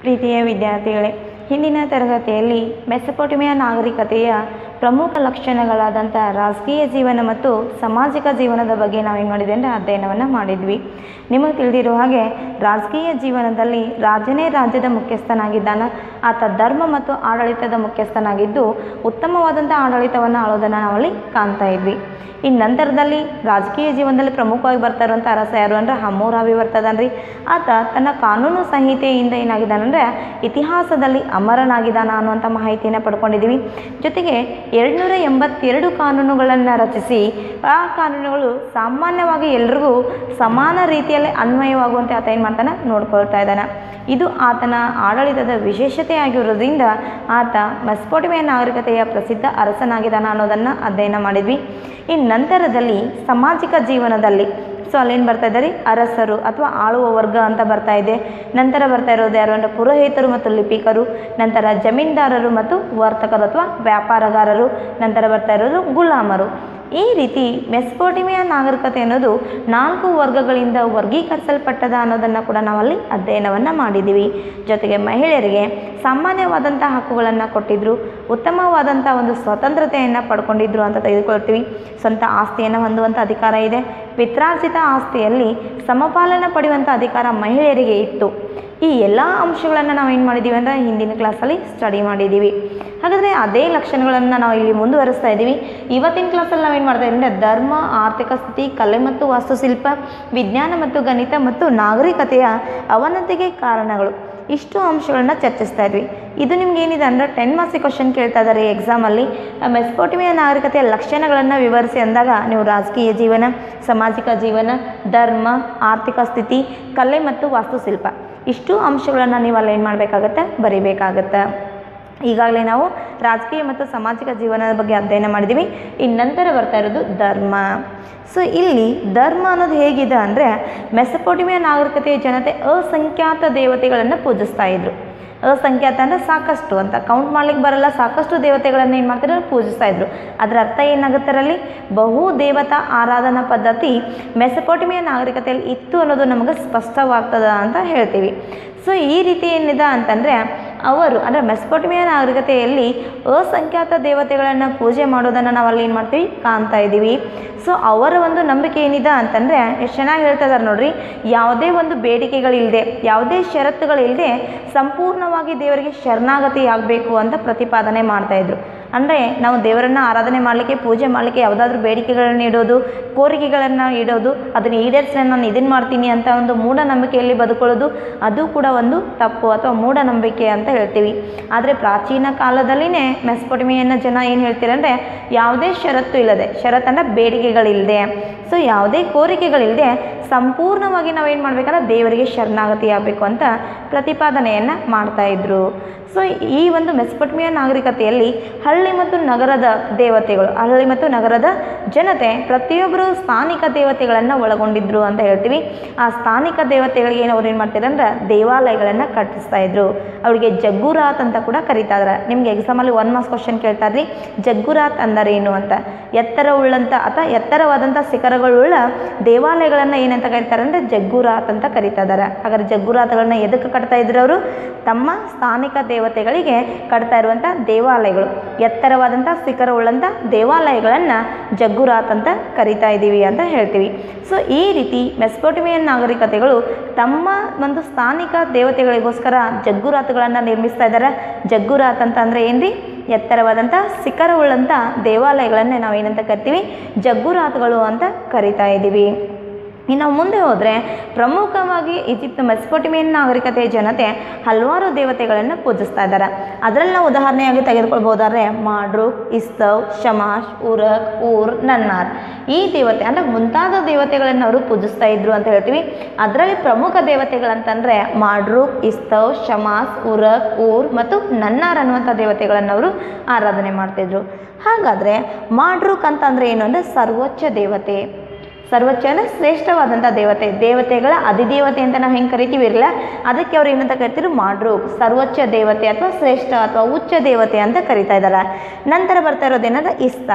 ಪ್ರೀತಿಯ ವಿದ್ಯಾರ್ಥಿಗಳೇ ಹಿಂದಿನ ತರಗತಿಯಲ್ಲಿ ಮೆಸಪೊಟಮಿಯ ನಾಗರಿಕತೆಯ ಪ್ರಮುಖ ಲಕ್ಷಣಗಳಾದಂಥ ರಾಜಕೀಯ ಜೀವನ ಮತ್ತು ಸಾಮಾಜಿಕ ಜೀವನದ ಬಗ್ಗೆ ನಾವೇನು ಮಾಡಿದ್ವಿ ಅಂದರೆ ಅಧ್ಯಯನವನ್ನು ಮಾಡಿದ್ವಿ ನಿಮಗೆ ತಿಳಿದಿರೋ ಹಾಗೆ ರಾಜಕೀಯ ಜೀವನದಲ್ಲಿ ರಾಜನೇ ರಾಜ್ಯದ ಮುಖ್ಯಸ್ಥನಾಗಿದ್ದಾನ ಆತ ಧರ್ಮ ಮತ್ತು ಆಡಳಿತದ ಮುಖ್ಯಸ್ಥನಾಗಿದ್ದು ಉತ್ತಮವಾದಂಥ ಆಡಳಿತವನ್ನು ಆಳೋದನ್ನು ನಾವಲ್ಲಿ ಕಾಣ್ತಾ ಇದ್ವಿ ಇನ್ನು ನಂತರದಲ್ಲಿ ರಾಜಕೀಯ ಜೀವನದಲ್ಲಿ ಪ್ರಮುಖವಾಗಿ ಬರ್ತಾ ಇರುವಂಥ ಅರಸ ಯಾರು ಅಂದರೆ ಹಮ್ಮೂರಾವಿ ಬರ್ತದನ್ರಿ ಆತ ತನ್ನ ಕಾನೂನು ಸಂಹಿತೆಯಿಂದ ಏನಾಗಿದ್ದಾನಂದರೆ ಇತಿಹಾಸದಲ್ಲಿ ಅಮರನಾಗಿದ್ದಾನ ಅನ್ನುವಂಥ ಮಾಹಿತಿಯನ್ನು ಪಡ್ಕೊಂಡಿದ್ದೀವಿ ಜೊತೆಗೆ ಎರಡುನೂರ ಎಂಬತ್ತೆರಡು ಕಾನೂನುಗಳನ್ನು ರಚಿಸಿ ಆ ಕಾನೂನುಗಳು ಸಾಮಾನ್ಯವಾಗಿ ಎಲ್ರಿಗೂ ಸಮಾನ ರೀತಿಯಲ್ಲಿ ಅನ್ವಯವಾಗುವಂತೆ ಆತ ಏನು ಮಾಡ್ತಾನೆ ನೋಡ್ಕೊಳ್ತಾ ಇದ್ದಾನೆ ಇದು ಆತನ ಆಡಳಿತದ ವಿಶೇಷತೆ ಆಗಿರೋದ್ರಿಂದ ಆತ ಮೆಸ್ಪೊಟಿಮೆಯ ನಾಗರಿಕತೆಯ ಪ್ರಸಿದ್ಧ ಅರಸನಾಗಿದ್ದಾನ ಅನ್ನೋದನ್ನು ಅಧ್ಯಯನ ಮಾಡಿದ್ವಿ ಇನ್ನು ನಂತರದಲ್ಲಿ ಸಾಮಾಜಿಕ ಜೀವನದಲ್ಲಿ ಸೊ ಅಲ್ಲೇನು ಬರ್ತಾ ಇದ್ದಾರೆ ಅರಸರು ಅಥವಾ ಆಳುವ ವರ್ಗ ಅಂತ ಬರ್ತಾ ಇದೆ ನಂತರ ಬರ್ತಾ ಇರೋದು ಯಾರು ಅಂದರೆ ಪುರೋಹಿತರು ಮತ್ತು ಲಿಪಿಕರು ನಂತರ ಜಮೀನ್ದಾರರು ಮತ್ತು ವರ್ತಕರು ಅಥವಾ ವ್ಯಾಪಾರಗಾರರು ನಂತರ ಬರ್ತಾ ಇರೋದು ಗುಲಾಮರು ಈ ರೀತಿ ಮೆಸ್ಪೋಟಿಮಿಯಾ ನಾಗರಿಕತೆ ಅನ್ನೋದು ನಾಲ್ಕು ವರ್ಗಗಳಿಂದ ವರ್ಗೀಕರಿಸಲ್ಪಟ್ಟದ ಅನ್ನೋದನ್ನು ಕೂಡ ನಾವಲ್ಲಿ ಅಧ್ಯಯನವನ್ನು ಮಾಡಿದ್ದೀವಿ ಜೊತೆಗೆ ಮಹಿಳೆಯರಿಗೆ ಸಾಮಾನ್ಯವಾದಂಥ ಹಕ್ಕುಗಳನ್ನು ಕೊಟ್ಟಿದ್ದರು ಉತ್ತಮವಾದಂಥ ಒಂದು ಸ್ವತಂತ್ರತೆಯನ್ನು ಪಡ್ಕೊಂಡಿದ್ರು ಅಂತ ತೆಗೆದುಕೊಳ್ತೀವಿ ಸ್ವಂತ ಆಸ್ತಿಯನ್ನು ಹೊಂದುವಂಥ ಅಧಿಕಾರ ಇದೆ ಪಿತ್ರಾರ್ಜಿತ ಆಸ್ತಿಯಲ್ಲಿ ಸಮಪಾಲನ ಪಡೆಯುವಂಥ ಅಧಿಕಾರ ಮಹಿಳೆಯರಿಗೆ ಇತ್ತು ಈ ಎಲ್ಲ ಅಂಶಗಳನ್ನು ನಾವು ಏನು ಮಾಡಿದ್ದೀವಿ ಅಂದರೆ ಹಿಂದಿನ ಕ್ಲಾಸಲ್ಲಿ ಸ್ಟಡಿ ಮಾಡಿದ್ದೀವಿ ಹಾಗಾದರೆ ಅದೇ ಲಕ್ಷಣಗಳನ್ನು ನಾವು ಇಲ್ಲಿ ಮುಂದುವರಿಸ್ತಾ ಇದ್ದೀವಿ ಇವತ್ತಿನ ಕ್ಲಾಸಲ್ಲಿ ನಾವೇನು ಮಾಡ್ತಾ ಇದ್ದೀವಿ ಅಂದರೆ ಧರ್ಮ ಆರ್ಥಿಕ ಸ್ಥಿತಿ ಕಲೆ ಮತ್ತು ವಾಸ್ತುಶಿಲ್ಪ ವಿಜ್ಞಾನ ಮತ್ತು ಗಣಿತ ಮತ್ತು ನಾಗರಿಕತೆಯ ಅವನತಿಗೆ ಕಾರಣಗಳು ಇಷ್ಟು ಅಂಶಗಳನ್ನ ಚರ್ಚಿಸ್ತಾ ಇದ್ವಿ ಇದು ನಿಮ್ಗೆ ಏನಿದೆ ಅಂದರೆ ಟೆನ್ ಮಾರ್ಕ್ಸ್ ಕ್ವಶನ್ ಕೇಳ್ತಾ ಇದ್ದಾರೆ ಈ ಎಕ್ಸಾಮಲ್ಲಿ ಮೆಸ್ಪೋಟಿಮಿಯ ನಾಗರಿಕತೆಯ ಲಕ್ಷಣಗಳನ್ನು ವಿವರಿಸಿ ಅಂದಾಗ ನೀವು ರಾಜಕೀಯ ಜೀವನ ಸಾಮಾಜಿಕ ಜೀವನ ಧರ್ಮ ಆರ್ಥಿಕ ಸ್ಥಿತಿ ಕಲೆ ಮತ್ತು ವಾಸ್ತುಶಿಲ್ಪ ಇಷ್ಟು ಅಂಶಗಳನ್ನು ನೀವು ಅಲ್ಲಿ ಏನು ಮಾಡಬೇಕಾಗತ್ತೆ ಬರೀಬೇಕಾಗತ್ತೆ ಈಗಾಗಲೇ ನಾವು ರಾಜಕೀಯ ಮತ್ತು ಸಾಮಾಜಿಕ ಜೀವನದ ಬಗ್ಗೆ ಅಧ್ಯಯನ ಮಾಡಿದ್ದೀವಿ ಇನ್ನು ನಂತರ ಬರ್ತಾ ಇರೋದು ಧರ್ಮ ಸೊ ಇಲ್ಲಿ ಧರ್ಮ ಅನ್ನೋದು ಹೇಗಿದೆ ಅಂದರೆ ಮೆಸಪೋಟಿಮಿಯ ನಾಗರಿಕತೆಯ ಜನತೆ ಅಸಂಖ್ಯಾತ ದೇವತೆಗಳನ್ನು ಪೂಜಿಸ್ತಾ ಇದ್ರು ಅಸಂಖ್ಯಾತ ಅಂದರೆ ಸಾಕಷ್ಟು ಅಂತ ಕೌಂಟ್ ಮಾಡ್ಲಿಕ್ಕೆ ಬರಲ್ಲ ಸಾಕಷ್ಟು ದೇವತೆಗಳನ್ನು ಏನು ಮಾಡ್ತಾರೆ ಪೂಜಿಸ್ತಾ ಇದ್ರು ಅದರ ಅರ್ಥ ಏನಾಗುತ್ತಾರಲ್ಲಿ ಬಹು ದೇವತಾ ಆರಾಧನಾ ಪದ್ಧತಿ ಮೆಸಪೋಟಿಮಿಯ ನಾಗರಿಕತೆಯಲ್ಲಿ ಇತ್ತು ಅನ್ನೋದು ನಮಗೆ ಸ್ಪಷ್ಟವಾಗ್ತದ ಅಂತ ಹೇಳ್ತೀವಿ ಸೊ ಈ ರೀತಿ ಏನಿದೆ ಅಂತಂದರೆ ಅವರು ಅಂದರೆ ಮೆಸ್ಪೊಟಿಮಿಯ ನಾಗರಿಕತೆಯಲ್ಲಿ ಅಸಂಖ್ಯಾತ ದೇವತೆಗಳನ್ನು ಪೂಜೆ ಮಾಡೋದನ್ನು ನಾವು ಅಲ್ಲಿ ಏನು ಮಾಡ್ತೀವಿ ಕಾಣ್ತಾ ಇದ್ದೀವಿ ಸೊ ಅವರ ಒಂದು ನಂಬಿಕೆ ಏನಿದೆ ಅಂತಂದರೆ ಎಷ್ಟು ಚೆನ್ನಾಗಿ ಹೇಳ್ತಾ ಇದ್ದಾರೆ ನೋಡ್ರಿ ಯಾವುದೇ ಒಂದು ಬೇಡಿಕೆಗಳಿಲ್ಲದೆ ಯಾವುದೇ ಷರತ್ತುಗಳಿಲ್ಲದೆ ಸಂಪೂರ್ಣವಾಗಿ ದೇವರಿಗೆ ಶರಣಾಗತಿ ಆಗಬೇಕು ಅಂತ ಪ್ರತಿಪಾದನೆ ಮಾಡ್ತಾಯಿದ್ರು ಅಂದರೆ ನಾವು ದೇವರನ್ನು ಆರಾಧನೆ ಮಾಡಲಿಕ್ಕೆ ಪೂಜೆ ಮಾಡಲಿಕ್ಕೆ ಯಾವುದಾದ್ರೂ ಬೇಡಿಕೆಗಳನ್ನ ಇಡೋದು ಕೋರಿಕೆಗಳನ್ನು ಇಡೋದು ಅದನ್ನು ಈಡೇರಿಸಿ ನಾನು ಇದನ್ನು ಮಾಡ್ತೀನಿ ಅಂತ ಒಂದು ಮೂಢನಂಬಿಕೆಯಲ್ಲಿ ಬದುಕೊಳ್ಳೋದು ಅದು ಕೂಡ ಒಂದು ತಪ್ಪು ಅಥವಾ ಮೂಢನಂಬಿಕೆ ಅಂತ ಹೇಳ್ತೀವಿ ಆದರೆ ಪ್ರಾಚೀನ ಕಾಲದಲ್ಲಿನೇ ಮೆಸ್ಪೊಟಿಮಿಯನ್ನು ಜನ ಏನು ಹೇಳ್ತೀರಂದರೆ ಯಾವುದೇ ಷರತ್ತು ಇಲ್ಲದೆ ಷರತ್ತು ಅಂದರೆ ಬೇಡಿಕೆಗಳಿಲ್ಲದೆ ಸೊ ಯಾವುದೇ ಕೋರಿಕೆಗಳಿಲ್ಲದೆ ಸಂಪೂರ್ಣವಾಗಿ ನಾವೇನು ಮಾಡಬೇಕಂದ್ರೆ ದೇವರಿಗೆ ಶರಣಾಗತಿ ಆಗಬೇಕು ಅಂತ ಪ್ರತಿಪಾದನೆಯನ್ನು ಮಾಡ್ತಾಯಿದ್ರು ಸೊ ಈ ಒಂದು ಮೆಸ್ಪೊಟ್ಮಿಯ ನಾಗರಿಕತೆಯಲ್ಲಿ ಹಳ್ಳಿ ಮತ್ತು ನಗರದ ದೇವತೆಗಳು ಹಳ್ಳಿ ಮತ್ತು ನಗರದ ಜನತೆ ಪ್ರತಿಯೊಬ್ಬರು ಸ್ಥಾನಿಕ ದೇವತೆಗಳನ್ನು ಒಳಗೊಂಡಿದ್ರು ಅಂತ ಹೇಳ್ತೀವಿ ಆ ಸ್ಥಾನಿಕ ದೇವತೆಗಳಿಗೆ ಅವ್ರು ಏನು ಮಾಡ್ತಾರೆ ಅಂದ್ರೆ ದೇವಾಲಯಗಳನ್ನು ಕಟ್ಟಿಸ್ತಾ ಇದ್ರು ಅವರಿಗೆ ಜಗ್ಗುರಾತ್ ಅಂತ ಕೂಡ ಕರೀತಾ ಇದ್ದಾರೆ ನಿಮ್ಗೆ ಎಕ್ಸಾಮಲ್ಲಿ ಒನ್ ಮಾರ್ಕ್ಸ್ ಕ್ವಶನ್ ಕೇಳ್ತಾ ಇದ್ರಿ ಜಗ್ಗುರಾತ್ ಅಂದರೆ ಏನು ಅಂತ ಎತ್ತರ ಉಳ್ಳಂಥ ಅಥವಾ ಎತ್ತರವಾದಂಥ ಶಿಖರಗಳುಳ್ಳ ದೇವಾಲಯಗಳನ್ನು ಏನಂತ ಕರೀತಾರೆ ಅಂದರೆ ಜಗ್ಗುರಾತ್ ಅಂತ ಕರೀತಾ ಇದ್ದಾರೆ ಹಾಗಾದ್ರೆ ಜಗ್ಗುರಾತ್ಗಳನ್ನ ಎದಕ್ಕೆ ಕಟ್ತಾ ಇದ್ರು ಅವರು ತಮ್ಮ ಸ್ಥಾನಿಕ ದೇವತೆಗಳಿಗೆ ಕಟ್ತಾ ಇರುವಂಥ ದೇವಾಲಯಗಳು ಎತ್ತರವಾದಂಥ ಶಿಖರ ಉಳ್ಳಂಥ ದೇವಾಲಯಗಳನ್ನು ಜಗ್ಗುರಾತ್ ಅಂತ ಕರಿತಾ ಇದ್ದೀವಿ ಅಂತ ಹೇಳ್ತೀವಿ ಸೊ ಈ ರೀತಿ ಮೆಸ್ಪೊಟಿಮಿಯನ್ ನಾಗರಿಕತೆಗಳು ತಮ್ಮ ಒಂದು ಸ್ಥಾನಿಕ ದೇವತೆಗಳಿಗೋಸ್ಕರ ಜಗ್ಗುರಾತ್ಗಳನ್ನು ನಿರ್ಮಿಸ್ತಾ ಇದ್ದಾರೆ ಜಗ್ಗುರಾತ್ ಅಂತ ಅಂದರೆ ಏನ್ರಿ ಎತ್ತರವಾದಂಥ ಶಿಖರವುಳ್ಳಂಥ ದೇವಾಲಯಗಳನ್ನೇ ನಾವು ಏನಂತ ಕರಿತೀವಿ ಜಗ್ಗುರಾತ್ಗಳು ಅಂತ ಕರಿತಾ ಇದ್ದೀವಿ ಇನ್ನು ಮುಂದೆ ಹೋದರೆ ಪ್ರಮುಖವಾಗಿ ಈಜಿಪ್ಟ್ ಮೆಸ್ಪೊಟಿಮಿಯನ್ ನಾಗರಿಕತೆಯ ಜನತೆ ಹಲವಾರು ದೇವತೆಗಳನ್ನು ಪೂಜಿಸ್ತಾ ಇದ್ದಾರೆ ಅದರಲ್ಲಿ ನಾವು ಉದಾಹರಣೆಯಾಗಿ ತೆಗೆದುಕೊಳ್ಬೋದಾದ್ರೆ ಮಾಡ್ರು ಇಸ್ತವ್ ಶಮಾಶ್ ಉರಕ್ ಊರ್ ನನ್ನಾರ್ ಈ ದೇವತೆ ಅಂದರೆ ಮುಂತಾದ ದೇವತೆಗಳನ್ನು ಅವರು ಪೂಜಿಸ್ತಾ ಇದ್ರು ಅಂತ ಹೇಳ್ತೀವಿ ಅದರಲ್ಲಿ ಪ್ರಮುಖ ದೇವತೆಗಳಂತಂದರೆ ಮಾಡ್ರು ಇಸ್ತವ್ ಶಮಾಸ್ ಉರಕ್ ಊರ್ ಮತ್ತು ನನ್ನಾರ್ ಅನ್ನುವಂಥ ದೇವತೆಗಳನ್ನು ಅವರು ಆರಾಧನೆ ಮಾಡ್ತಿದ್ರು ಹಾಗಾದರೆ ಮಾಡ್ರುಕ್ ಅಂತಂದರೆ ಏನು ಅಂದರೆ ಸರ್ವೋಚ್ಚ ದೇವತೆ ಸರ್ವೋಚ್ಚ ಅಂದರೆ ಶ್ರೇಷ್ಠವಾದಂಥ ದೇವತೆ ದೇವತೆಗಳ ಅಧಿದೇವತೆ ಅಂತ ನಾವು ಹೆಂಗೆ ಕರಿತೀವಿ ಇರಲ್ಲ ಅದಕ್ಕೆ ಅವ್ರು ಏನಂತ ಕರಿತೀರಿ ಮಾಡ್ರು ಸರ್ವೋಚ್ಚ ದೇವತೆ ಅಥವಾ ಶ್ರೇಷ್ಠ ಅಥವಾ ಉಚ್ಚ ದೇವತೆ ಅಂತ ಕರಿತಾ ಇದ್ದಾರೆ ನಂತರ ಬರ್ತಾ ಇರೋದೇನಂದ್ರೆ ಇಸ್ತಾರ್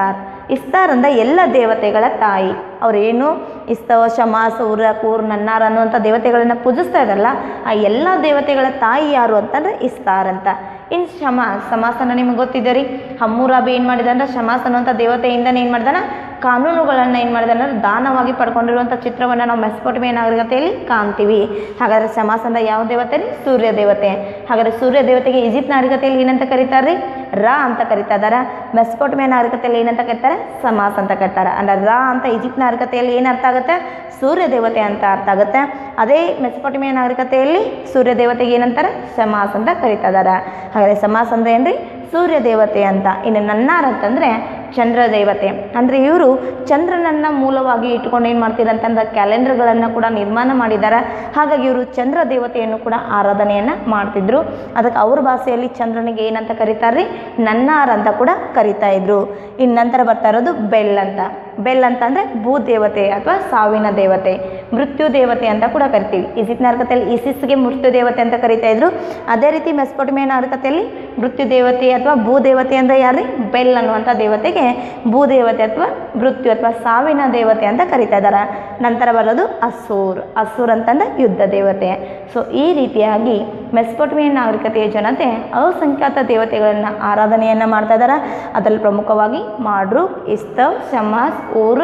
ಇಸ್ತಾರ್ ಅಂದ್ರೆ ಎಲ್ಲ ದೇವತೆಗಳ ತಾಯಿ ಅವ್ರೇನು ಇಸ್ತವ ಶಮ ಸೂರ್ಯ ಕೂರ್ ನನ್ನಾರ್ ಅನ್ನುವಂಥ ದೇವತೆಗಳನ್ನ ಪೂಜಿಸ್ತಾ ಇದಾರಲ್ಲ ಆ ಎಲ್ಲ ದೇವತೆಗಳ ತಾಯಿ ಯಾರು ಅಂತಂದ್ರೆ ಇಸ್ತಾರ್ ಅಂತ ಇನ್ನು ಶಮ ಸಮಾಸನ ನಿಮ್ಗೆ ಗೊತ್ತಿದೆ ರೀ ಹಮ್ಮೂರಾಬಿ ಏನು ಮಾಡಿದ ಅಂದ್ರೆ ಶಮಾಸ್ ಅನ್ನುವಂಥ ದೇವತೆಯಿಂದನೇ ಏನು ಮಾಡಿದಾನ ಕಾನೂನುಗಳನ್ನು ಏನು ಮಾಡಿದ ಅಂದ್ರೆ ದಾನವಾಗಿ ಪಡ್ಕೊಂಡಿರುವಂಥ ಚಿತ್ರವನ್ನು ನಾವು ಮೆಸ್ಪೊಟಮಿಯ ನಾಗರಿಕತೆಯಲ್ಲಿ ಕಾಣ್ತೀವಿ ಹಾಗಾದ್ರೆ ಶಮಾಸ್ ಅಂದ್ರೆ ಯಾವ ದೇವತೆ ರೀ ಸೂರ್ಯ ದೇವತೆ ಹಾಗಾದ್ರೆ ಸೂರ್ಯ ದೇವತೆಗೆ ಈಜಿಪ್ಟ್ ನಾಗರಿಕತೆಯಲ್ಲಿ ಏನಂತ ಕರೀತಾರೆ ರೀ ರಾ ಅಂತ ಕರಿತಾ ಇದಾರ ಮೆಸ್ಪೊಟಮಿಯ ನಾಗರಿಕತೆಯಲ್ಲಿ ಏನಂತ ಕರೀತಾರೆ ಸಮಾಸ್ ಅಂತ ಕರೀತಾರೆ ಅಂದ್ರೆ ರಾ ಅಂತ ಈಜಿಪ್ಟ್ ನಾಗರಿಕತೆಯಲ್ಲಿ ಏನು ಅರ್ಥ ಆಗುತ್ತೆ ಸೂರ್ಯ ದೇವತೆ ಅಂತ ಅರ್ಥ ಆಗುತ್ತೆ ಅದೇ ಮೆಸ್ಪೊಟಮಿಯ ನಾಗರಿಕತೆಯಲ್ಲಿ ಸೂರ್ಯ ದೇವತೆಗೆ ಏನಂತಾರೆ ಸಮಾಸ್ ಅಂತ ಕರಿತಾ ಇದಾರ ಹಾಗಾದ್ರೆ ಸಮಾಸ್ ಅಂದ್ರೆ ಏನ್ರಿ ಸೂರ್ಯ ದೇವತೆ ಅಂತ ಇನ್ನು ನನ್ನಾರ್ ಅಂತಂದರೆ ಚಂದ್ರ ದೇವತೆ ಅಂದರೆ ಇವರು ಚಂದ್ರನನ್ನು ಮೂಲವಾಗಿ ಇಟ್ಕೊಂಡು ಏನು ಮಾಡ್ತಾರೆ ಅಂತಂದ್ರೆ ಕ್ಯಾಲೆಂಡರ್ಗಳನ್ನು ಕೂಡ ನಿರ್ಮಾಣ ಮಾಡಿದ್ದಾರೆ ಹಾಗಾಗಿ ಇವರು ಚಂದ್ರ ದೇವತೆಯನ್ನು ಕೂಡ ಆರಾಧನೆಯನ್ನು ಮಾಡ್ತಿದ್ರು ಅದಕ್ಕೆ ಅವ್ರ ಭಾಷೆಯಲ್ಲಿ ಚಂದ್ರನಿಗೆ ಏನಂತ ಕರೀತಾರೆ ನನ್ನಾರ್ ಅಂತ ಕೂಡ ಕರಿತಾ ಇದ್ರು ಇನ್ನು ನಂತರ ಬರ್ತಾ ಇರೋದು ಬೆಲ್ ಅಂತ ಬೆಲ್ ಅಂತಂದರೆ ಭೂದೇವತೆ ಅಥವಾ ಸಾವಿನ ದೇವತೆ ಮೃತ್ಯು ದೇವತೆ ಅಂತ ಕೂಡ ಕರಿತೀವಿ ಈಜಿಪ್ಟ್ ನಾಗರಿಕತೆಯಲ್ಲಿ ಇಸಿಸ್ಗೆ ಮೃತ್ಯು ದೇವತೆ ಅಂತ ಕರಿತಾ ಇದ್ರು ಅದೇ ರೀತಿ ಮೆಸ್ಪೊಟಮಿಯ ನಾಗರಿಕತೆಯಲ್ಲಿ ಮೃತ್ಯು ದೇವತೆ ಅಥವಾ ಭೂದೇವತೆ ಅಂದರೆ ಯಾರ್ರಿ ಬೆಲ್ ಅನ್ನುವಂಥ ದೇವತೆಗೆ ಭೂದೇವತೆ ಅಥವಾ ಮೃತ್ಯು ಅಥವಾ ಸಾವಿನ ದೇವತೆ ಅಂತ ಕರಿತಾ ಇದ್ದಾರೆ ನಂತರ ಬರೋದು ಅಸೂರ್ ಅಸೂರ್ ಅಂತಂದ್ರೆ ಯುದ್ಧ ದೇವತೆ ಸೊ ಈ ರೀತಿಯಾಗಿ ಮೆಸ್ಪೊಟಮಿಯ ನಾಗರಿಕತೆಯ ಜನತೆ ಅಸಂಖ್ಯಾತ ದೇವತೆಗಳನ್ನು ಆರಾಧನೆಯನ್ನು ಮಾಡ್ತಾ ಇದ್ದಾರೆ ಅದರಲ್ಲಿ ಪ್ರಮುಖವಾಗಿ ಮಾಡ್ರೂಕ್ ಇಸ್ತವ್ ಶಮಾಸ್ ಊರ್